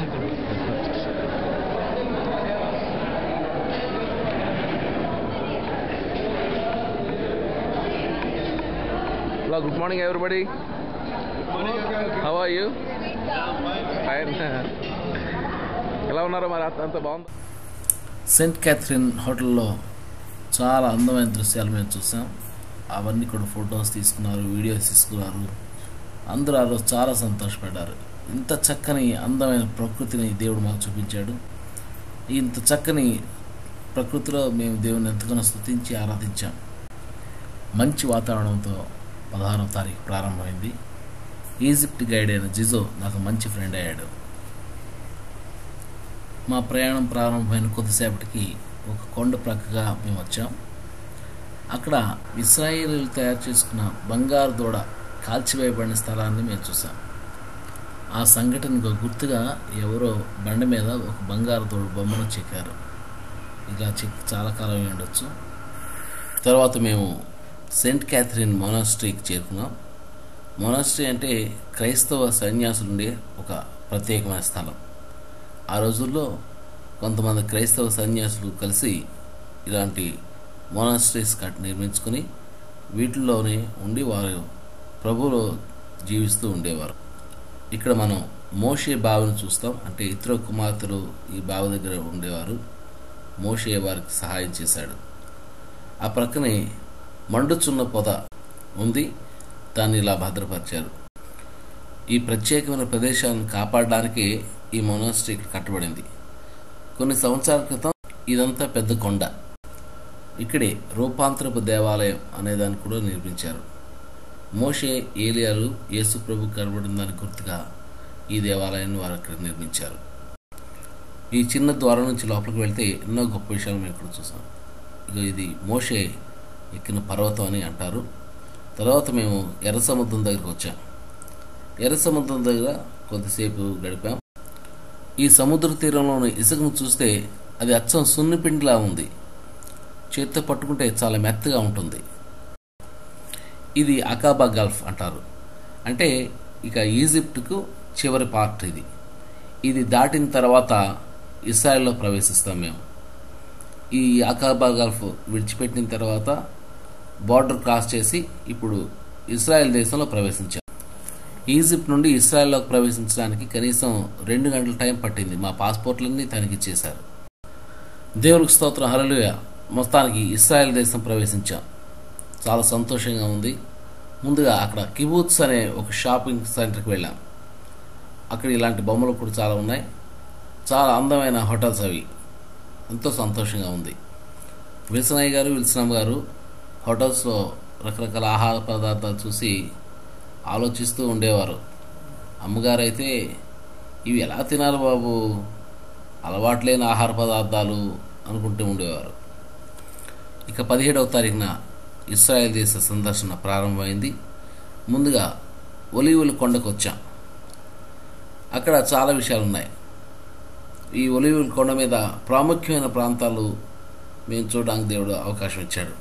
hello good morning everybody how are you fine ఎలా ఉన్నారో మరి అంత- అంత బాగుంది సెయింట్ క్యాథరిన్ హోటల్లో చాలా అందమైన దృశ్యాలు మేము చూసాం అవన్నీ కూడా ఫొటోస్ తీసుకున్నారు వీడియోస్ తీసుకున్నారు అందరూ ఆ రోజు చాలా సంతోషపడ్డారు ఇంత చక్కని అందమైన ప్రకృతిని దేవుడు మాకు చూపించాడు ఇంత చక్కని ప్రకృతిలో మేము దేవుని ఎంతగానో స్తుతించి ఆరాధించాం మంచి వాతావరణంతో పదహారవ తారీఖు ప్రారంభమైంది ఈజిప్ట్ గైడ్ అయిన జిజో నాకు మంచి ఫ్రెండ్ అయ్యాడు మా ప్రయాణం ప్రారంభమైన కొద్దిసేపటికి ఒక కొండ ప్రక్కగా మేము వచ్చాం అక్కడ ఇస్రాయేలీలు తయారు చేసుకున్న బంగారు దూడ కాల్చివేయబడిన స్థలాన్ని మేము చూసాం ఆ సంఘటనకు గుర్తుగా ఎవరో బండి మీద ఒక బంగారు దూడ బొమ్మను చెక్కారు ఇలా చెక్ చాలా కాలం అయి ఉండొచ్చు తర్వాత మేము సెయింట్ క్యాథరిన్ మొనాస్ట్రీకి చేరుకున్నాం మొనాస్ట్రీ అంటే క్రైస్తవ సన్యాసులు ఉండే ఒక ప్రత్యేకమైన స్థలం ఆ రోజుల్లో కొంతమంది క్రైస్తవ సన్యాసులు కలిసి ఇలాంటి మొనాస్ట్రీస్ కట్ నిర్మించుకొని వీటిల్లోనే ఉండి వారు ప్రభువులో జీవిస్తూ ఉండేవారు ఇక్కడ మనం మోషే బావిని చూస్తాం అంటే ఇతర కుమార్తెలు ఈ బావి దగ్గర ఉండేవారు మోషే వారికి సహాయం చేశాడు ఆ ప్రక్కనే మండుచున్న పొద ఉంది దాన్ని ఇలా భద్రపరిచారు ఈ ప్రత్యేకమైన ప్రదేశాలను కాపాడడానికే ఈ మొనాస్ట్రీ ఇక్కడ కట్టబడింది కొన్ని సంవత్సరాల క్రితం ఇదంతా పెద్ద కొండ ఇక్కడే రూపాంతరపు దేవాలయం అనేదాన్ని కూడా నిర్మించారు మోషే ఏలియాలు యేసు ప్రభు కనబడిన దానికి గుర్తుగా ఈ దేవాలయాన్ని వారు అక్కడ నిర్మించారు ఈ చిన్న ద్వారం నుంచి లోపలికి వెళ్తే ఎన్నో గొప్ప విషయాలు మేము ఇక్కడ చూసాం ఇక ఇది మోషే ఎక్కిన పర్వతం అని అంటారు తర్వాత మేము ఎర్ర సముద్రం దగ్గరికి వచ్చాం ఎర్ర సముద్రం దగ్గర కొద్దిసేపు గడిపాం ఈ సముద్ర తీరంలోని ఇసుకను చూస్తే అది అచ్చం సున్నిపిండిలా ఉంది చేత్తో పట్టుకుంటే చాలా మెత్తగా ఉంటుంది ఇది అకాబా గల్ఫ్ అంటారు అంటే ఇక ఈజిప్ట్కు చివరి పార్ట్ ఇది ఇది దాటిన తర్వాత ఇస్రాయల్లో ప్రవేశిస్తాం మేము ఈ అకాబా గల్ఫ్ విడిచిపెట్టిన తర్వాత బార్డర్ క్రాస్ చేసి ఇప్పుడు ఇస్రాయెల్ దేశంలో ప్రవేశించాం ఈజిప్ట్ నుండి ఇస్రాయల్లోకి ప్రవేశించడానికి కనీసం రెండు గంటల టైం పట్టింది మా పాస్పోర్ట్లన్నీ తనిఖీ చేశారు దేవునికి స్తోత్రం హరలుయ మొత్తానికి ఇస్రాయెల్ దేశం ప్రవేశించాం చాలా సంతోషంగా ఉంది ముందుగా అక్కడ కిబూత్స్ అనే ఒక షాపింగ్ సెంటర్కి వెళ్ళాం అక్కడ ఇలాంటి బొమ్మలు కూడా చాలా ఉన్నాయి చాలా అందమైన హోటల్స్ అవి ఎంతో సంతోషంగా ఉంది విల్సనయ్య గారు విల్సనమ్మ గారు హోటల్స్లో రకరకాల ఆహార పదార్థాలు చూసి ఆలోచిస్తూ ఉండేవారు అమ్మగారు అయితే ఇవి ఎలా తినాలి బాబు అలవాట్లేని ఆహార పదార్థాలు అనుకుంటూ ఉండేవారు ఇక పదిహేడవ తారీఖున ఇస్రాయల్ దేశ సందర్శన ప్రారంభమైంది ముందుగా ఒలివుల కొండకు వచ్చాం అక్కడ చాలా విషయాలు ఉన్నాయి ఈ ఒలివుల కొండ మీద ప్రాముఖ్యమైన ప్రాంతాలు మేము చూడడానికి దేవుడు అవకాశం ఇచ్చాడు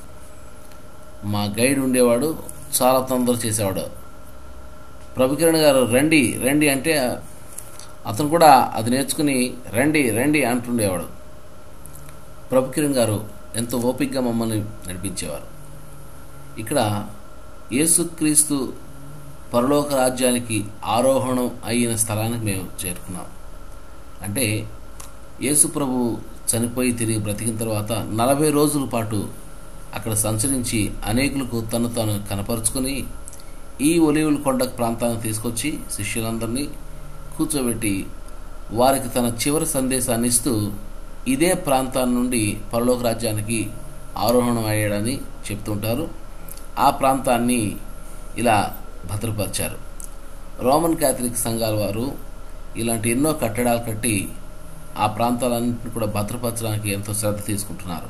మా గైడ్ ఉండేవాడు చాలా తొందర చేసేవాడు ప్రభుకిరణ్ గారు రండి రండి అంటే అతను కూడా అది నేర్చుకుని రండి రండి అంటుండేవాడు ప్రభుకిరణ్ గారు ఎంతో ఓపికగా మమ్మల్ని నడిపించేవారు ఇక్కడ యేసుక్రీస్తు పరలోక రాజ్యానికి ఆరోహణం అయిన స్థలానికి మేము చేరుకున్నాం అంటే యేసు ప్రభు చనిపోయి తిరిగి బ్రతికిన తర్వాత నలభై రోజుల పాటు అక్కడ సంచరించి అనేకులకు తను తాను కనపరుచుకొని ఈ ఒలివుల కొండ ప్రాంతానికి తీసుకొచ్చి శిష్యులందరినీ కూర్చోబెట్టి వారికి తన చివరి సందేశాన్ని ఇస్తూ ఇదే ప్రాంతాన్ని నుండి పరలోక రాజ్యానికి ఆరోహణం అయ్యాడని చెప్తుంటారు ఆ ప్రాంతాన్ని ఇలా భద్రపరిచారు రోమన్ క్యాథలిక్ సంఘాల వారు ఇలాంటి ఎన్నో కట్టడాలు కట్టి ఆ ప్రాంతాలన్నింటిని కూడా భద్రపరచడానికి ఎంతో శ్రద్ధ తీసుకుంటున్నారు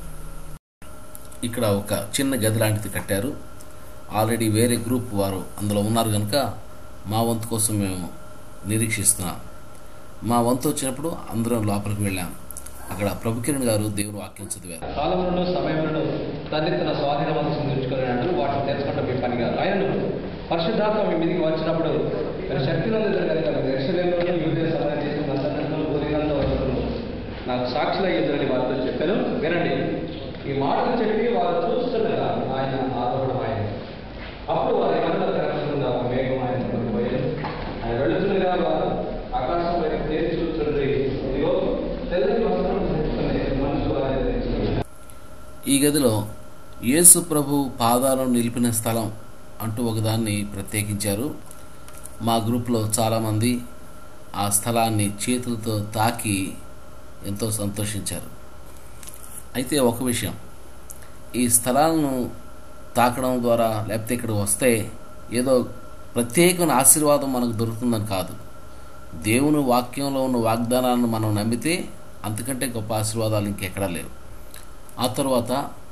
ఇక్కడ ఒక చిన్న గది లాంటిది కట్టారు ఆల్రెడీ వేరే గ్రూప్ వారు అందులో ఉన్నారు కనుక మా వంతు కోసం మేము నిరీక్షిస్తున్నాం మా వంతు వచ్చినప్పుడు అందరం లోపలికి వెళ్ళాం అక్కడ ప్రభుకిరణ్ గారు దేవుని వాక్యం చదివారు కాలములను సమయములను తండ్రి తన స్వాధీనవంతం ఉంచుకున్నాడు వాటిని తెలుసుకుంటాం మీ పని కాదు ఆయనను పరిశుద్ధాత్మ మీ మీదకి వచ్చినప్పుడు మీరు శక్తిలో కనుక ఎరుసలేంలోనూ యూదే సహాయం చేసిన అందరిలో బోధినంలో వస్తున్నారు నాకు సాక్షులు అయ్యిందని వారితో చెప్పాను వినండి ఈ మాటలు చెప్పి వారు చూస్తుండగా ఆయన ఆరోహణం ఆయన అప్పుడు వారి కళ్ళ కరెక్షన్ ఒక మేఘం ఆయన పడిపోయారు ఆయన వెళుతుండగా వారు ఆకాశం వైపు తేల్చి చూస్తుండ్రి ఇదిగో తెల్లని వస్త్రం ధరించుకునే మనుషులు వారి ధరించుకున్నారు. ఈ గదిలో యేసు ప్రభు పాదాలను నిలిపిన స్థలం అంటూ ఒకదాన్ని ప్రత్యేకించారు మా గ్రూప్లో చాలామంది ఆ స్థలాన్ని చేతులతో తాకి ఎంతో సంతోషించారు అయితే ఒక విషయం ఈ స్థలాలను తాకడం ద్వారా లేకపోతే ఇక్కడ వస్తే ఏదో ప్రత్యేకమైన ఆశీర్వాదం మనకు దొరుకుతుందని కాదు దేవుని వాక్యంలో ఉన్న వాగ్దానాలను మనం నమ్మితే అంతకంటే గొప్ప ఆశీర్వాదాలు ఇంకెక్కడా లేవు ఆ తర్వాత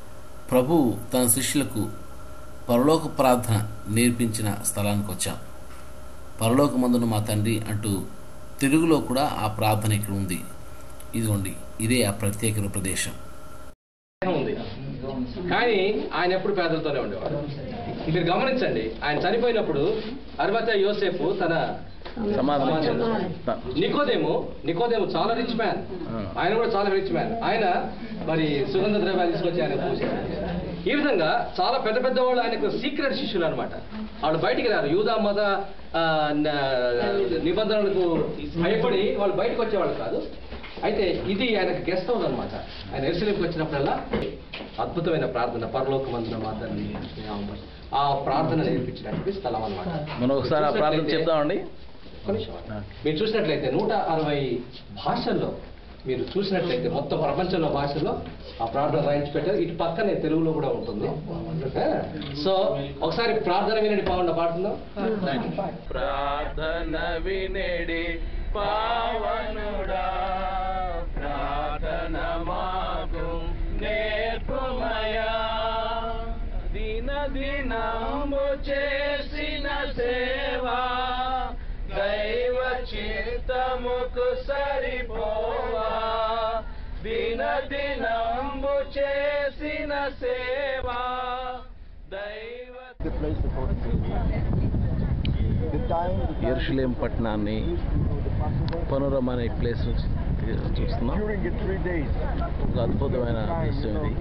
ప్రభువు తన శిష్యులకు పరలోక ప్రార్థన నేర్పించిన స్థలానికి వచ్చాం పరలోకమందున మా తండ్రి అంటూ తెలుగులో కూడా ఆ ప్రార్థన ఇక్కడ ఉంది ఇదిగోండి ఇదే ఆ ప్రత్యేక ప్రదేశం ఉంది కానీ ఆయన ఎప్పుడు పేదలతోనే ఉండేవాడు మీరు గమనించండి ఆయన చనిపోయినప్పుడు అర్వత యోసేపు తన సమాధానం నికోదేము నికోదేము చాలా రిచ్ మ్యాన్ ఆయన కూడా చాలా రిచ్ మ్యాన్ ఆయన మరి సుగంధ ద్రవ్యాలు తీసుకొచ్చి ఆయన పూసాడు ఈ విధంగా చాలా పెద్ద పెద్ద వాళ్ళు ఆయనకు సీక్రెట్ శిష్యులు అనమాట వాళ్ళు బయటికి రారు యూదా మత ఆ, న- నిబంధనలకు భయపడి వాళ్ళు బయటకు వచ్చేవాళ్ళు కాదు అయితే ఇది ఆయనకు గెస్ట్ హౌస్ అనమాట ఆయన ఎరుసలేంకి వచ్చినప్పుడల్లా అద్భుతమైన ప్రార్థన పరలోకమందున మాత్రం ఆ ప్రార్థన నేర్పించినటువంటి స్థలం అనమాట మనం ఒకసారి ఆ ప్రార్థన చెప్తామండి మీరు చూసినట్లయితే నూట అరవై భాషల్లో మీరు చూసినట్లయితే మొత్తం ప్రపంచంలో భాషల్లో ఆ ప్రార్థన రాయించి పెట్టారు ఇటు పక్కనే తెలుగులో కూడా ఉంటుంది ఆ, సో ఒకసారి ప్రార్థన వినండి బాగుండ పాడుతుందాం ప్రార్థన వినేడి పావనుడా ప్రార్థన మాకు నేర్పుమయా దిన దినము చేసిన సేవా దైవ చిత్తముకు సరిపోవా దిన దినంబు చేసిన సేవా దైవ the place to go to. The time, the time Jerusalem పట్టణాన్ని the Passover. పనురమ్ అనే ప్లేస్ నుంచి చూస్తున్నాం During the three days, ఒక అద్భుతమైన దృశ్యం ఇది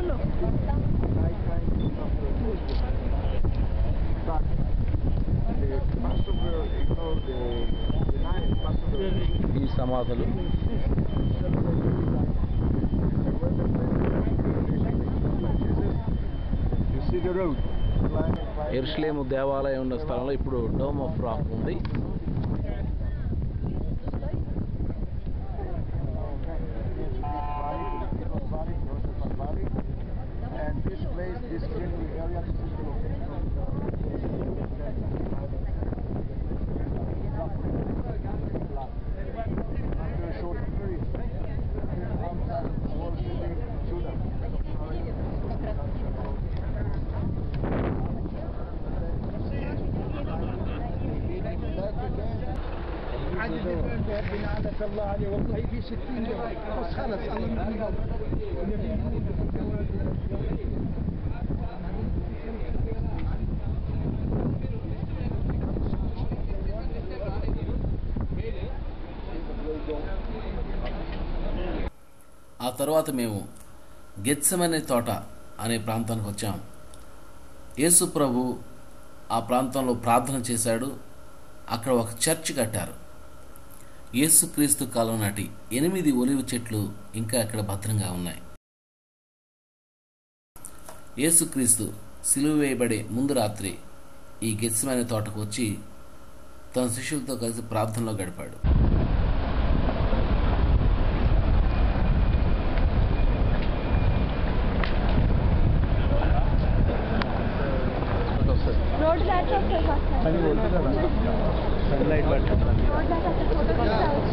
but the Passover, you know, the, the night Passover, ఈ సమాధులు you see the road. lying in five- Jerusalem దేవాలయం ఉన్న స్థలంలో ఇప్పుడు డోమ్ ఆఫ్ రాక్ ఉంది And this place, this green area, this is the location After a short period, war city, Judah. عدد البلد بنعمة الله عليه والله في 60 يوم بس خلص الله ఆ తరువాత మేము గెత్సమనే తోట అనే ప్రాంతానికి వచ్చాం యేసు ప్రభు ఆ ప్రాంతంలో ప్రార్థన చేశాడు అక్కడ ఒక చర్చ్ కట్టారు యేసుక్రీస్తు కాలం నాటి ఎనిమిది ఒలివ చెట్లు ఇంకా అక్కడ భద్రంగా ఉన్నాయి యేసుక్రీస్తు సిలువ వేయబడే ముందు రాత్రి ఈ గెత్సమనే తోటకు వచ్చి తన శిష్యులతో కలిసి ప్రార్థనలో గడిపాడు రోడ్ దాటి వస్తుంది ఫస్ట్ రోడ్ దాటి అసలు ఫోటో తీసుకోవచ్చు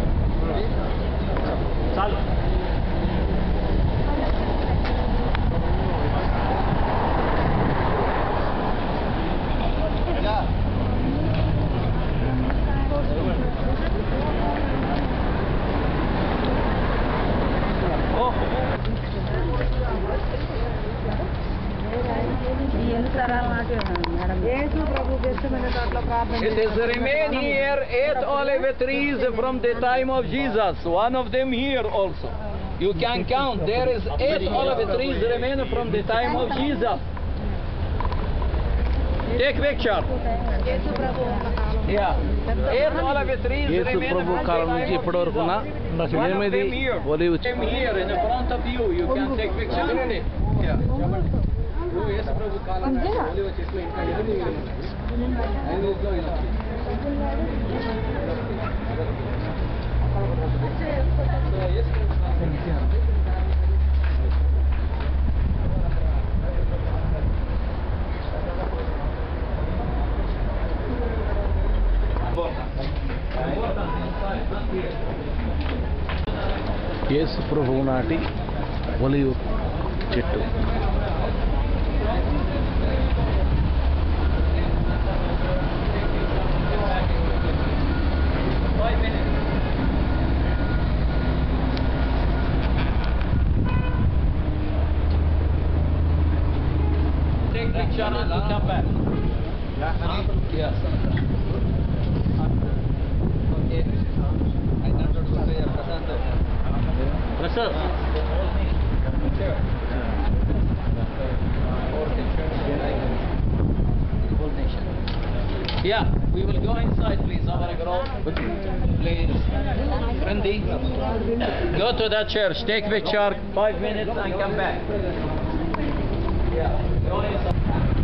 It is remain here eight olive trees from the time of Jesus. One of them here also. You can count. There is eight olive trees remain from the time of Jesus. Take picture. Yeah. Eight olive trees Yesu remain Prabhu from column the నుంచి time of ఇప్పటి వరకు ఉన్న Jesus. One of ఎనిమిది them here. ఒలివ Them here in the front of you. You can take picture. Yeah. ఇప్పుడు యేసు ప్రభు కాలం నాటి ఒలివ చెట్లు ఇంకా ఎనిమిది ఉన్నాయి. ఎనిమిదిలో ఇలా సో యేసు ప్రభు కాలం యేసు ప్రభువు నాటి ఒలివ చెట్టు five minutes. Take picture and we'll come back. Yes. Okay. I don't know what to say, Prasad. Yeah, we will go inside, please. Somebody go. Please. Randy, go to that church, take picture, five minutes, and come back. Yeah, go inside.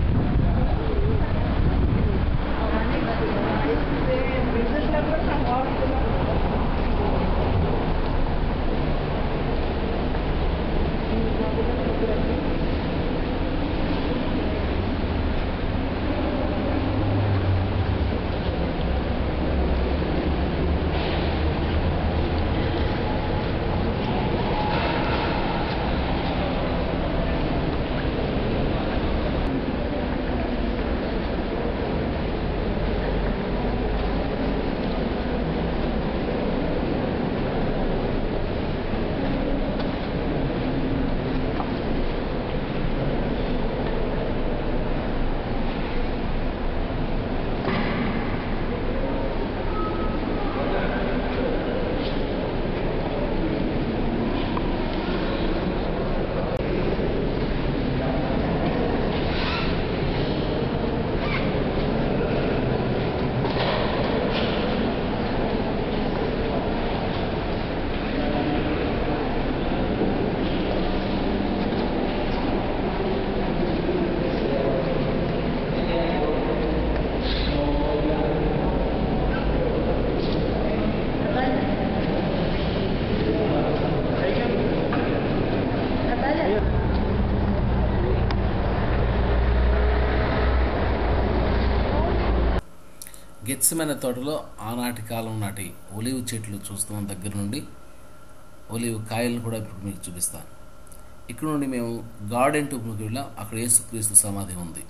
గెత్సమైన తోటలో ఆనాటి కాలం నాటి olive చెట్లు చూస్తున్న దగ్గర నుండి olive కాయలను కూడా ఇప్పుడు మీకు చూపిస్తాను ఇక్కడ నుండి మేము గార్డెన్ టూప్కి వెళ్ళాం అక్కడ యేసుక్రీస్తు సమాధి ఉంది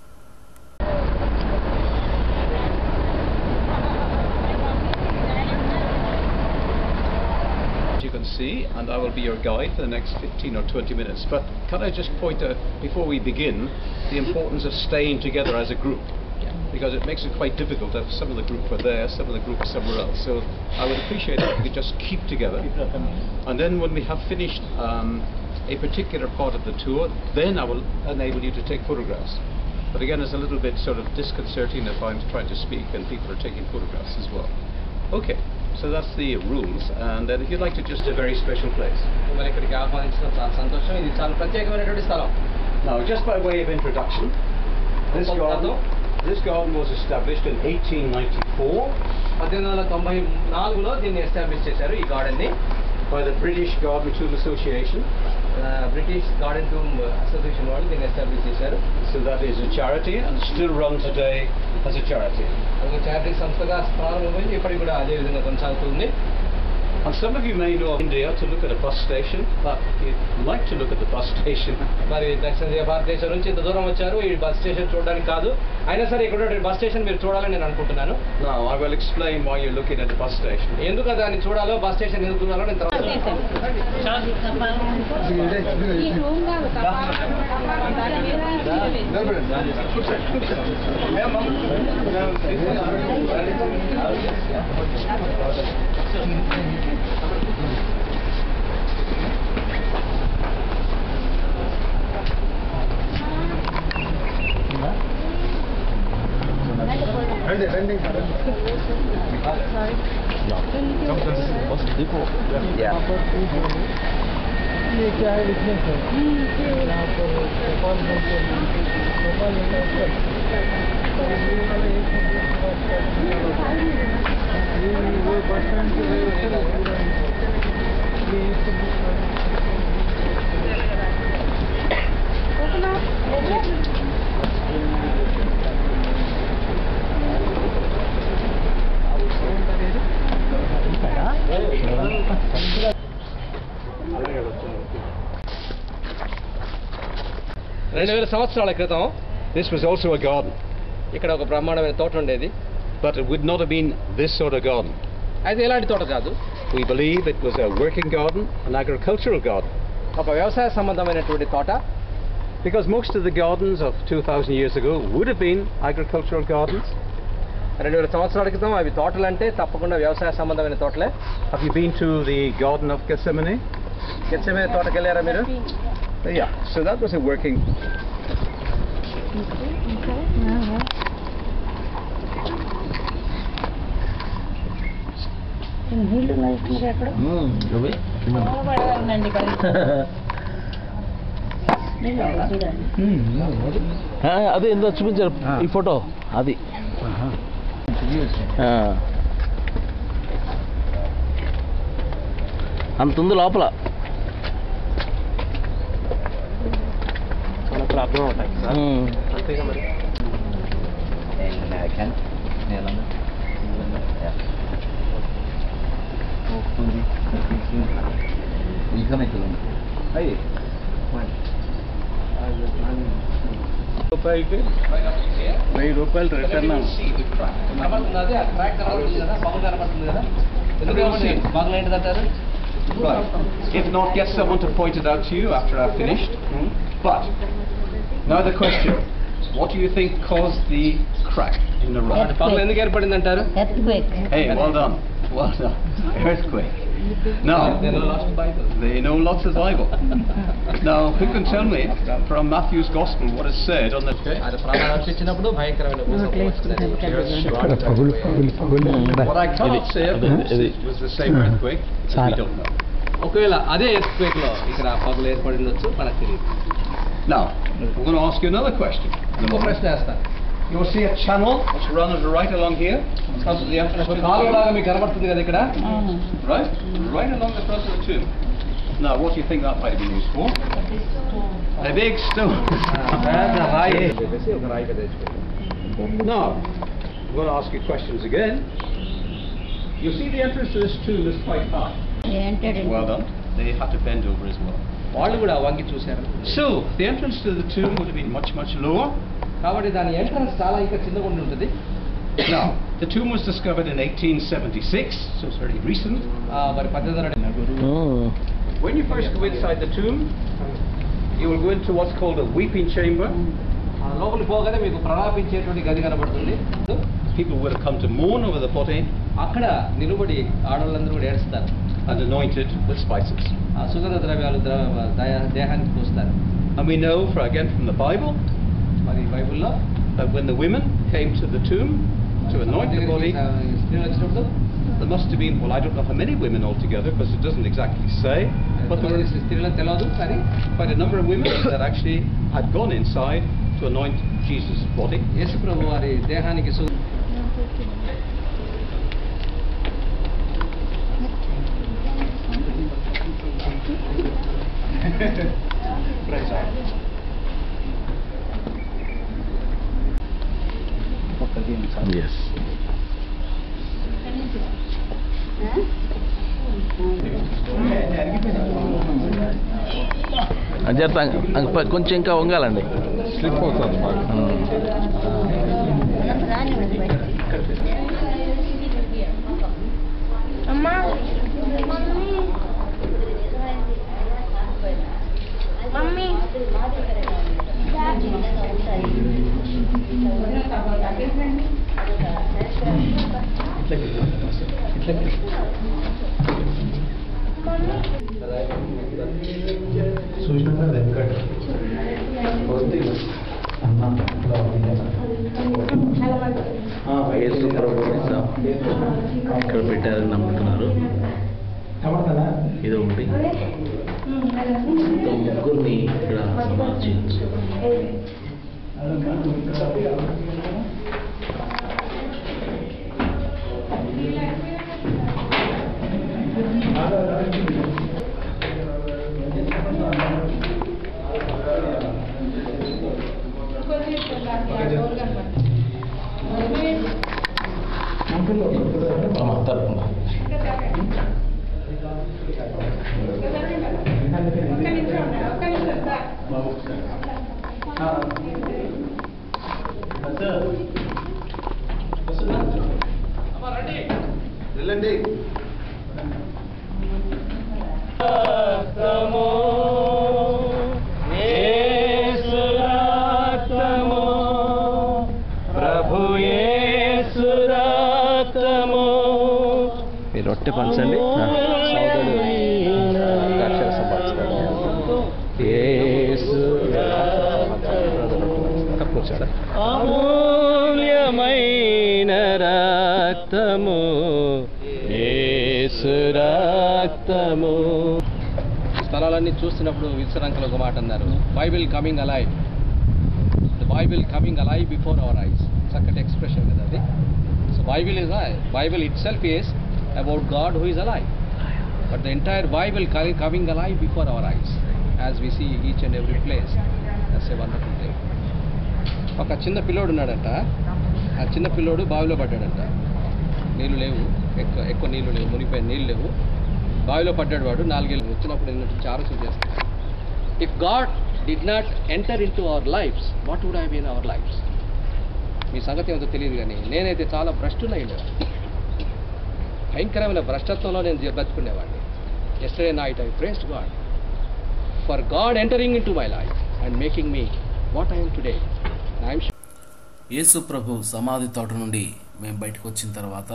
as you can see, and I will be your guide for the next 15 or 20 minutes. But can I just point out, before we begin, the importance of staying together as a group? Because it makes it quite difficult if some of the group are there, some of the group are somewhere else. So I would appreciate it if you could just keep together. And then when we have finished um, a particular part of the tour, then I will enable you to take photographs. But again, it's a little bit sort of disconcerting if I'm trying to speak and people are taking photographs as well. Okay, so that's the rules. And then if you'd like to just a very special place. మిమ్మల్ని ఇక్కడికి ఆహ్వానించడం చాలా సంతోషం ఇది చాలా ప్రత్యేకమైనటువంటి స్థలం Now, just by way of introduction, this garden, this garden was established in 1894 పద్దెనిమిది వందల తొంభై నాలుగులో దీన్ని ఎస్టాబ్లిష్ చేశారు ఈ గార్డెన్ ని by the British Garden Tomb Association. ఆ, బ్రిటిష్ గార్డెన్ టూమ్ అసోసియేషన్ వాళ్ళు దీన్ని ఎస్టాబ్లిష్ చేశారు So that is a charity and still run today as a charity. అది ఒక చారిటీ సంస్థగా ప్రారంభమైంది ఇప్పటికి కూడా అదే విధంగా కొనసాగుతుంది And some of you may know of India to look at a bus station, but if you'd like to look at the bus station, మరి దక్షిణ భారతదేశం నుంచి ఇంత దూరం వచ్చారు ఈ బస్ స్టేషన్ చూడడానికి కాదు అయినా సరే ఇక్కడ ఉన్న బస్ స్టేషన్ మీరు చూడాలని నేను అనుకుంటున్నాను now I will explain why you're looking at the bus station. ఎందుకు దాన్ని చూడాలో బస్ స్టేషన్ ఎందుకు చూడాలో నేను తర్వాత ఈ రూమ్ కాదు రెండు వేల సంవత్సరాల క్రితం This was also a garden, ఇక్కడ ఒక బ్రహ్మాండమైన తోట ఉండేది but it would not have been this sort of garden. అయితే ఎలాంటి తోట కాదు We believe it was a working garden, an agricultural garden, ఒక వ్యవసాయ సంబంధమైనటువంటి తోట because most of the gardens of 2,000 years ago would have been agricultural gardens. రెండు వేల సంవత్సరాల క్రితం అవి తోటలు అంటే తప్పకుండా వ్యవసాయ సంబంధమైన తోటలే Have you been to the Garden of Gethsemane? గెచ్చమే తోటకి వెళ్ళారా మీరు Yeah, so that was a working. నీళ్ళు నడుస్తున్నారు ఎక్కడ పడవాలండి ఇక్కడ నీళ్ళు చూడండి ఆ, అదే ఇందో చూపించారు ఈ ఫోటో అది ఆ. అంత ఉంది లోపల మన ప్రాబ్లం ఉంటాయి ఉమ్. అంతేగా మరి వెయ్యి రూపాయలు రిటర్న్ కనబడుతుంది అదే, ఆ crack కనబడుతుంది కదా, బొమ్మ కనబడుతుంది కదా. ఎందుకు కనబడుతుంది? బాగా ఏంటిదంటారు? Right. If not, get someone to point it out to you after I've finished. But, now the question. What do you think caused the crack in the rock? పగలు ఎందుకు ఏర్పడింది అంటారు earthquake Hey, well done. Well done. Earthquake. Now, they know lots of Bible. now, who can tell me from Matthew's Gospel what is said on the... అది ప్రాణాలు రక్షించినప్పుడు భయంకరమైన భూకంపం వచ్చిందని. What I cannot say, of ఇది- course, ఇది- was the same earthquake, but we don't know. ఒకవేళ అదే earthquake లో ఇక్కడ పగులు ఏర్పడి ఉండొచ్చు మనకు తెలియదు Now, I'm going to ask you another question. ఇంకో ప్రశ్న వేస్తాను You will see a channel which runs right along here, in front of the entrance to ఒక the కాలువ tomb. లాగా మీకు కనబడుతుంది కదా ఇక్కడ Right? Right along the front of the tomb. Now, what do you think that might have been used for? A big stone. పెద్ద రాయి చెప్పేసి ఒక రాయి కదా తెచ్చుకోండి Now, I'm going to ask you questions again. You see the entrance to this tomb is quite high. ఏంటండి Well done. They had to bend over as well. వాళ్ళు కూడా వంగి చూశారు So, the entrance to the tomb would have been much, much lower. కాబట్టి దాని entrance చాలా ఇంకా చిన్నగా ఉండి ఉంటుంది Now, the tomb was discovered in 1876, so it's very recent. ఆ, మరి పద్దెనిమిది వందల ఉమ్. When you first go inside the tomb, you will go into what's called a weeping chamber. ఆ, లోపలికి పోగానే మీకు ప్రలాపించేటువంటి గది కనబడుతుంది People would have come to mourn over the body అక్కడ నిలబడి ఆడవాళ్ళందరూ కూడా ఏడుస్తారు and anointed with spices. ఆ సుగంధ ద్రవ్యాలు ద్రవ దయ- దేహానికి పూస్తారు And we know, for again from the Bible, మరి బైబిల్లో that when the women came to the tomb to anoint the body, ఆ, స్త్రీలు వచ్చినప్పుడు there must have been, well, I don't know how many women altogether, because it doesn't exactly say, but there were కొంతమంది స్త్రీలను తెలియదు కానీ quite a number of women that actually had gone inside to anoint Jesus' body. యేసు ప్రభు వారి దేహానికి సు Yes. Ajanta అంగ- ప- కొంచెం ఇంకా వంగాలండి స్లిప్ అవుతుంది రానివ్వండి అమ్మా మమ్మీ యేసు ప్రభు నిజం. ఇక్కడ పెట్టారని నమ్ముతున్నారు ఇది ఒకటి సో ముగ్గురిని ఇక్కడ సమాధి చేయొచ్చు అమ్మ, తప్పకుండా దించండి మీరు రొట్టె పంచండి సోదరుడు అక్షరసం పంచుతాడు యేసు కూర్చోడా అమూల్యమైన రక్తము యేసు రక్తము స్థలాలన్నీ చూస్తున్నప్పుడు విశ్రాంకలు ఒక మాట అన్నారు Bible coming alive the Bible coming alive before our eyes చక్కటి ఎక్స్ప్రెషన్ కదా అది so Bible is Bible itself is about God who is alive but the entire Bible coming alive before our eyes as we see each and every place that's a wonderful thing ఒక చిన్న పిల్లోడు ఉన్నాడంట ఆ చిన్న పిల్లోడు బావిలో పడ్డాడంట నీళ్ళు లేవు ఎక్కువ ఎక్కువ నీళ్ళు లేవు మునిగిపోయిన నీళ్ళు లేవు బావిలో పడ్డాడు వాడు నాలుగేళ్ళు వచ్చినప్పుడు నిన్న నుంచి ఆలోచన చేస్తాడు if God did not enter into our lives what would have been our lives మీ సంగతి ఏమిటో తెలియదు కానీ నేనైతే చాలా భ్రష్టునై ఉండేవాడిని భయంకరమైన భ్రష్టత్వంలో నేను జీ- బతుకునేవాడిని yesterday night I prayed God for God entering into my life and making me what I'm today I'm యేసు ప్రభు సమాధి తోట నుండి మేము బయటకు వచ్చిన తర్వాత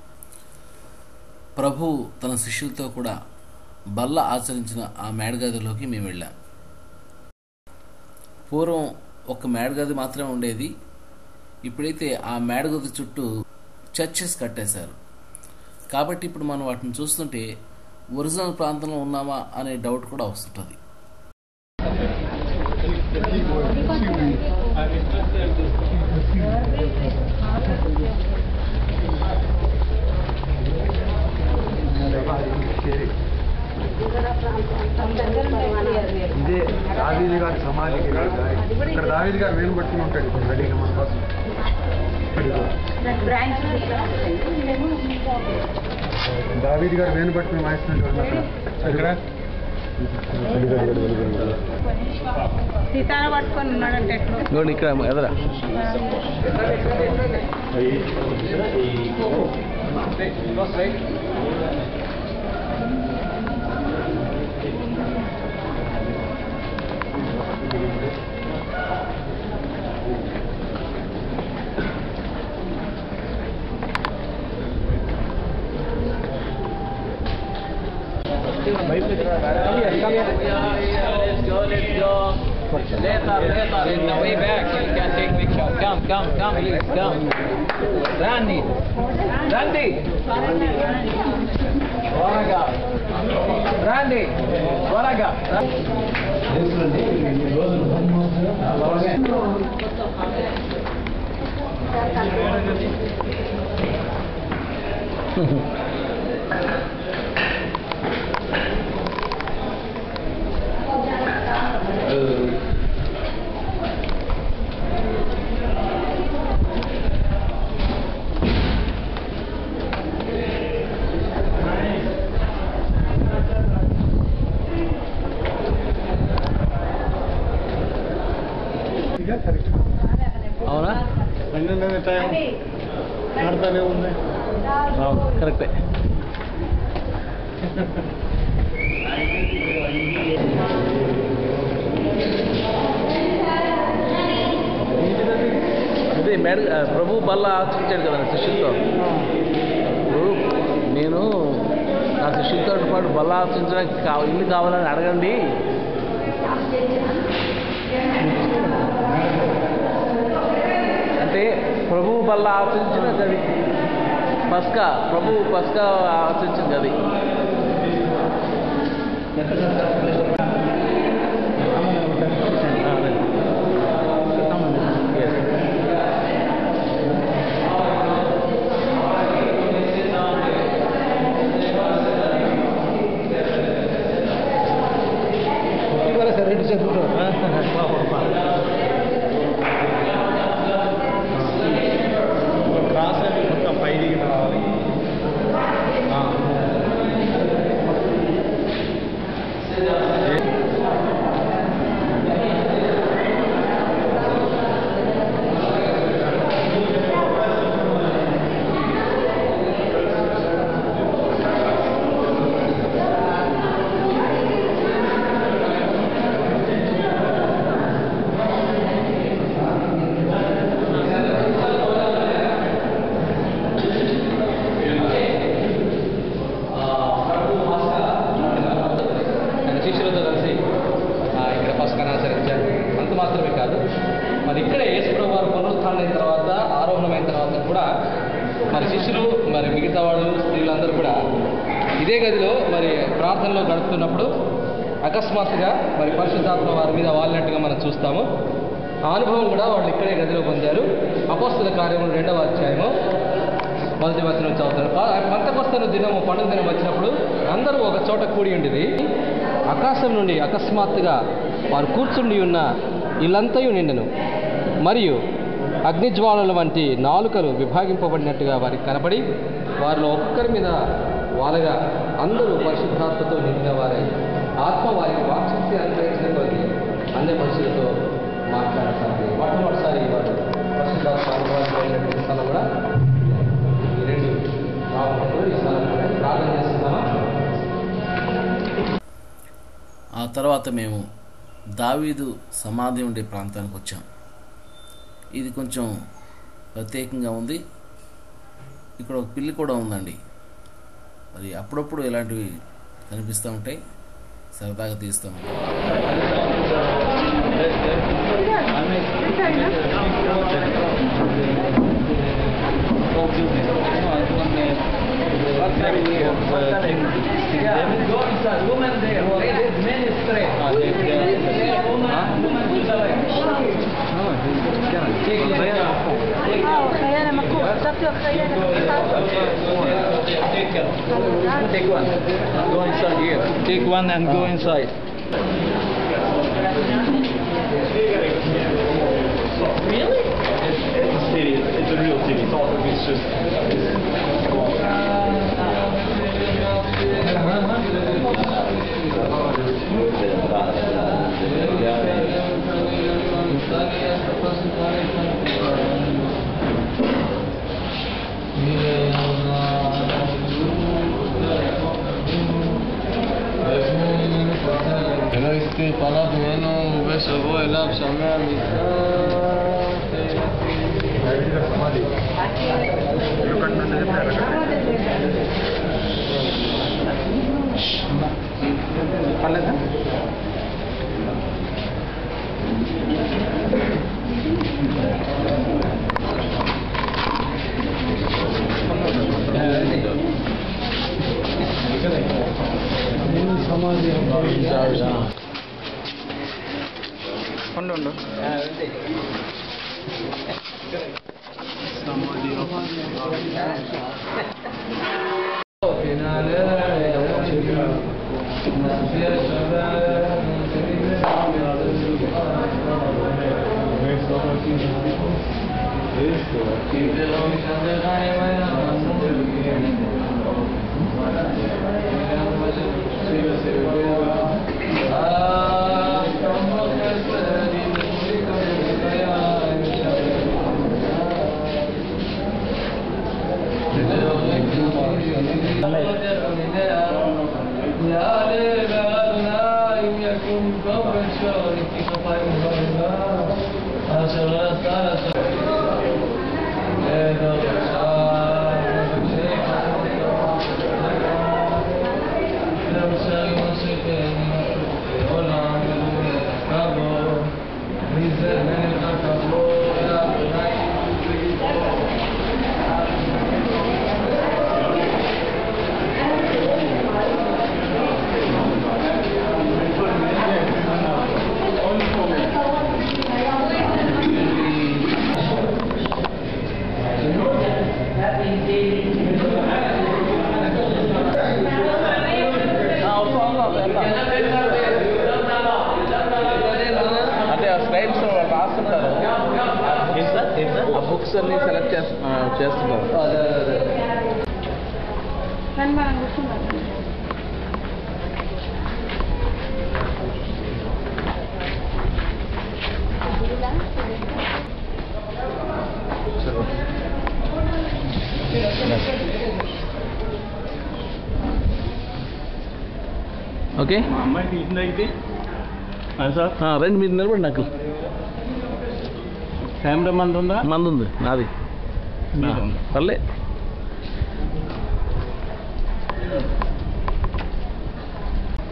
ప్రభు తన శిష్యులతో కూడా బల్ల ఆచరించిన ఆ మేడగదిలోకి మేము వెళ్ళాం పూర్వం ఒక మేడగది మాత్రమే ఉండేది ఇప్పుడైతే ఆ మేడగది చుట్టూ చర్చెస్ కట్టేశారు కాబట్టి ఇప్పుడు మనం వాటిని చూస్తుంటే ఒరిజినల్ ప్రాంతంలో ఉన్నామా అనే డౌట్ కూడా వస్తుంటుంది ఇదే దావీది గారి సమాధికి వెళ్ళే దారి. ఇక్కడ దావీది గారు వేలు పట్టుకుని ఉంటాడు ఇప్పుడు రెడీగా మన కోసం ఇదిగో. దావీది గారు వేలు పట్టుకుని వాయిస్తున్నాడు అక్కడ సీతారా పట్టుకొని ఉన్నాడంటే ఎట్లా ఇక్కడ ఎదరా Let's go, let's go. Later, later, in the way back, you can take picture. Come, come, come, please, come. Randy, Randy. Waraga. Randy, Waraga. అవునా పన్నెండు టైం ఆడతానే ఉంది అవును కరెక్టే అదే మేడ ప్రభు బల్ల ఆచరించాడు కదా శిష్యులతో ఇప్పుడు నేను నా శిష్యులతో పాటు బల్ల ఆచరించడానికి కావ ఇల్లు కావాలని అడగండి అంటే ప్రభు బల్ల ఆచరించిన గది పస్కా ప్రభు పస్కా ఆచరించిన గది ఆ, అదే. Yes. క్రాస్ అని మొత్తం పైకి రావాలి శిష్యులతో కలిసి ఆ, ఇక్కడ పసుకను ఆచరించారు అంత మాత్రమే కాదు మరి ఇక్కడే యేసుప్రభు వారు పునరుత్థానం అయిన తర్వాత ఆరోహణమైన తర్వాత కూడా మరి శిష్యులు మరి మిగతా వాళ్ళు స్త్రీలందరూ కూడా ఇదే గదిలో మరి ప్రార్థనలో గడుపుతున్నప్పుడు అకస్మాత్తుగా మరి పరిశుద్ధాత్మ వారి మీద వాలినట్టుగా మనం చూస్తాము ఆ అనుభవం కూడా వాళ్ళు ఇక్కడే గదిలో పొందారు అపోస్తుల కార్యములు రెండవ అధ్యాయము మొదటి వచనం చదువుతారు పంతకొస్తను దినము పండుగ దినం వచ్చినప్పుడు అందరూ ఒక చోట కూడి ఉండేది ఆకాశం నుండి అకస్మాత్తుగా వారు కూర్చుండి ఉన్న ఇల్లంతయు నిండెను మరియు అగ్నిజ్వాలల వంటి నాలుకలు విభాగింపబడినట్టుగా వారికి కనపడి వారిలో ఒక్కరి మీద వాళ్ళగా అందరూ పరిశుద్ధాత్మతో నిండిన వారై ఆత్మ వారికి వాక్శక్తి అనుగ్రహించిన కొద్ది అన్ని మనుషులతో మాట్లాడతారు మొట్టమొదటిసారి వారు పరిశుద్ధాత్మ అనుభవాన్ని స్థలం కూడా ఈ రెండు రావడంతో ఈ స్థలం కూడా ప్రార్థన చేస్తున్నామా ఆ తర్వాత మేము దావీదు సమాధి ఉండే ప్రాంతానికి వచ్చాం ఇది కొంచెం ప్రత్యేకంగా ఉంది ఇక్కడ ఒక పిల్లి కూడా ఉందండి మరి అప్పుడప్పుడు ఇలాంటివి కనిపిస్తూ ఉంటాయి సరదాగా తీస్తాం Take one. Go inside here. Take one and go inside. ולא הסתיר פניו ממנו ובשבוע אליו שמע ఉండు ఉండు అంటే ఆ స్లైడ్స్ రాస్తుంటారు ఆ బుక్స్ అన్ని సెలెక్ట్ చేస్తున్నారు కానీ మనం కూర్చున్నాం ఓకే అమ్మాయికి ఇచ్చింది అయితే సార్ ఆ, రండి మీరు నిలబడి నాకు కెమెరా మంది ఉందా మంది ఉంది నాది మీది ఉందా? పర్లే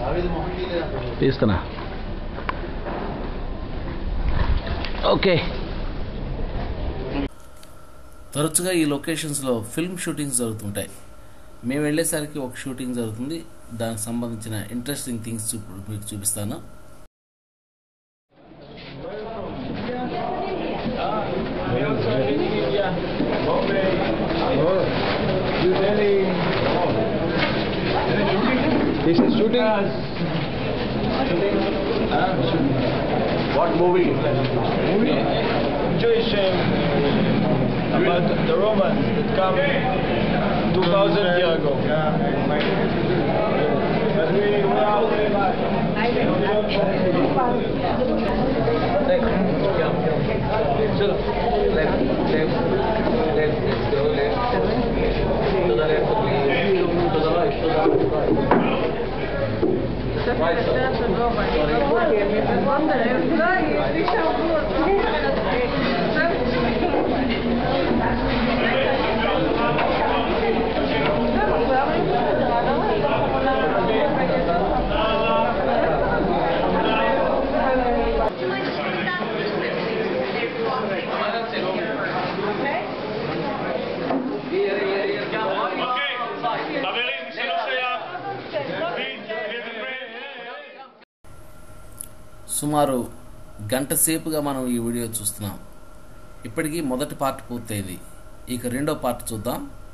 తీస్తున్నా ఓకే తరచుగా ఈ లొకేషన్స్లో ఫిల్మ్ షూటింగ్స్ జరుగుతుంటాయి మేము వెళ్ళేసరికి ఒక షూటింగ్ జరుగుతుంది దానికి సంబంధించిన ఇంట్రెస్టింగ్ థింగ్స్ చూపు మీకు చూపిస్తాను This is shooting. What movie? Jewish um, about the Romans that come 2000 years ago. సుమారు గంట సేపుగా మనం ఈ వీడియో చూస్తున్నాం ఇప్పటికీ మొదటి పార్ట్ పూర్తయింది ఇక రెండో పార్ట్ చూద్దాం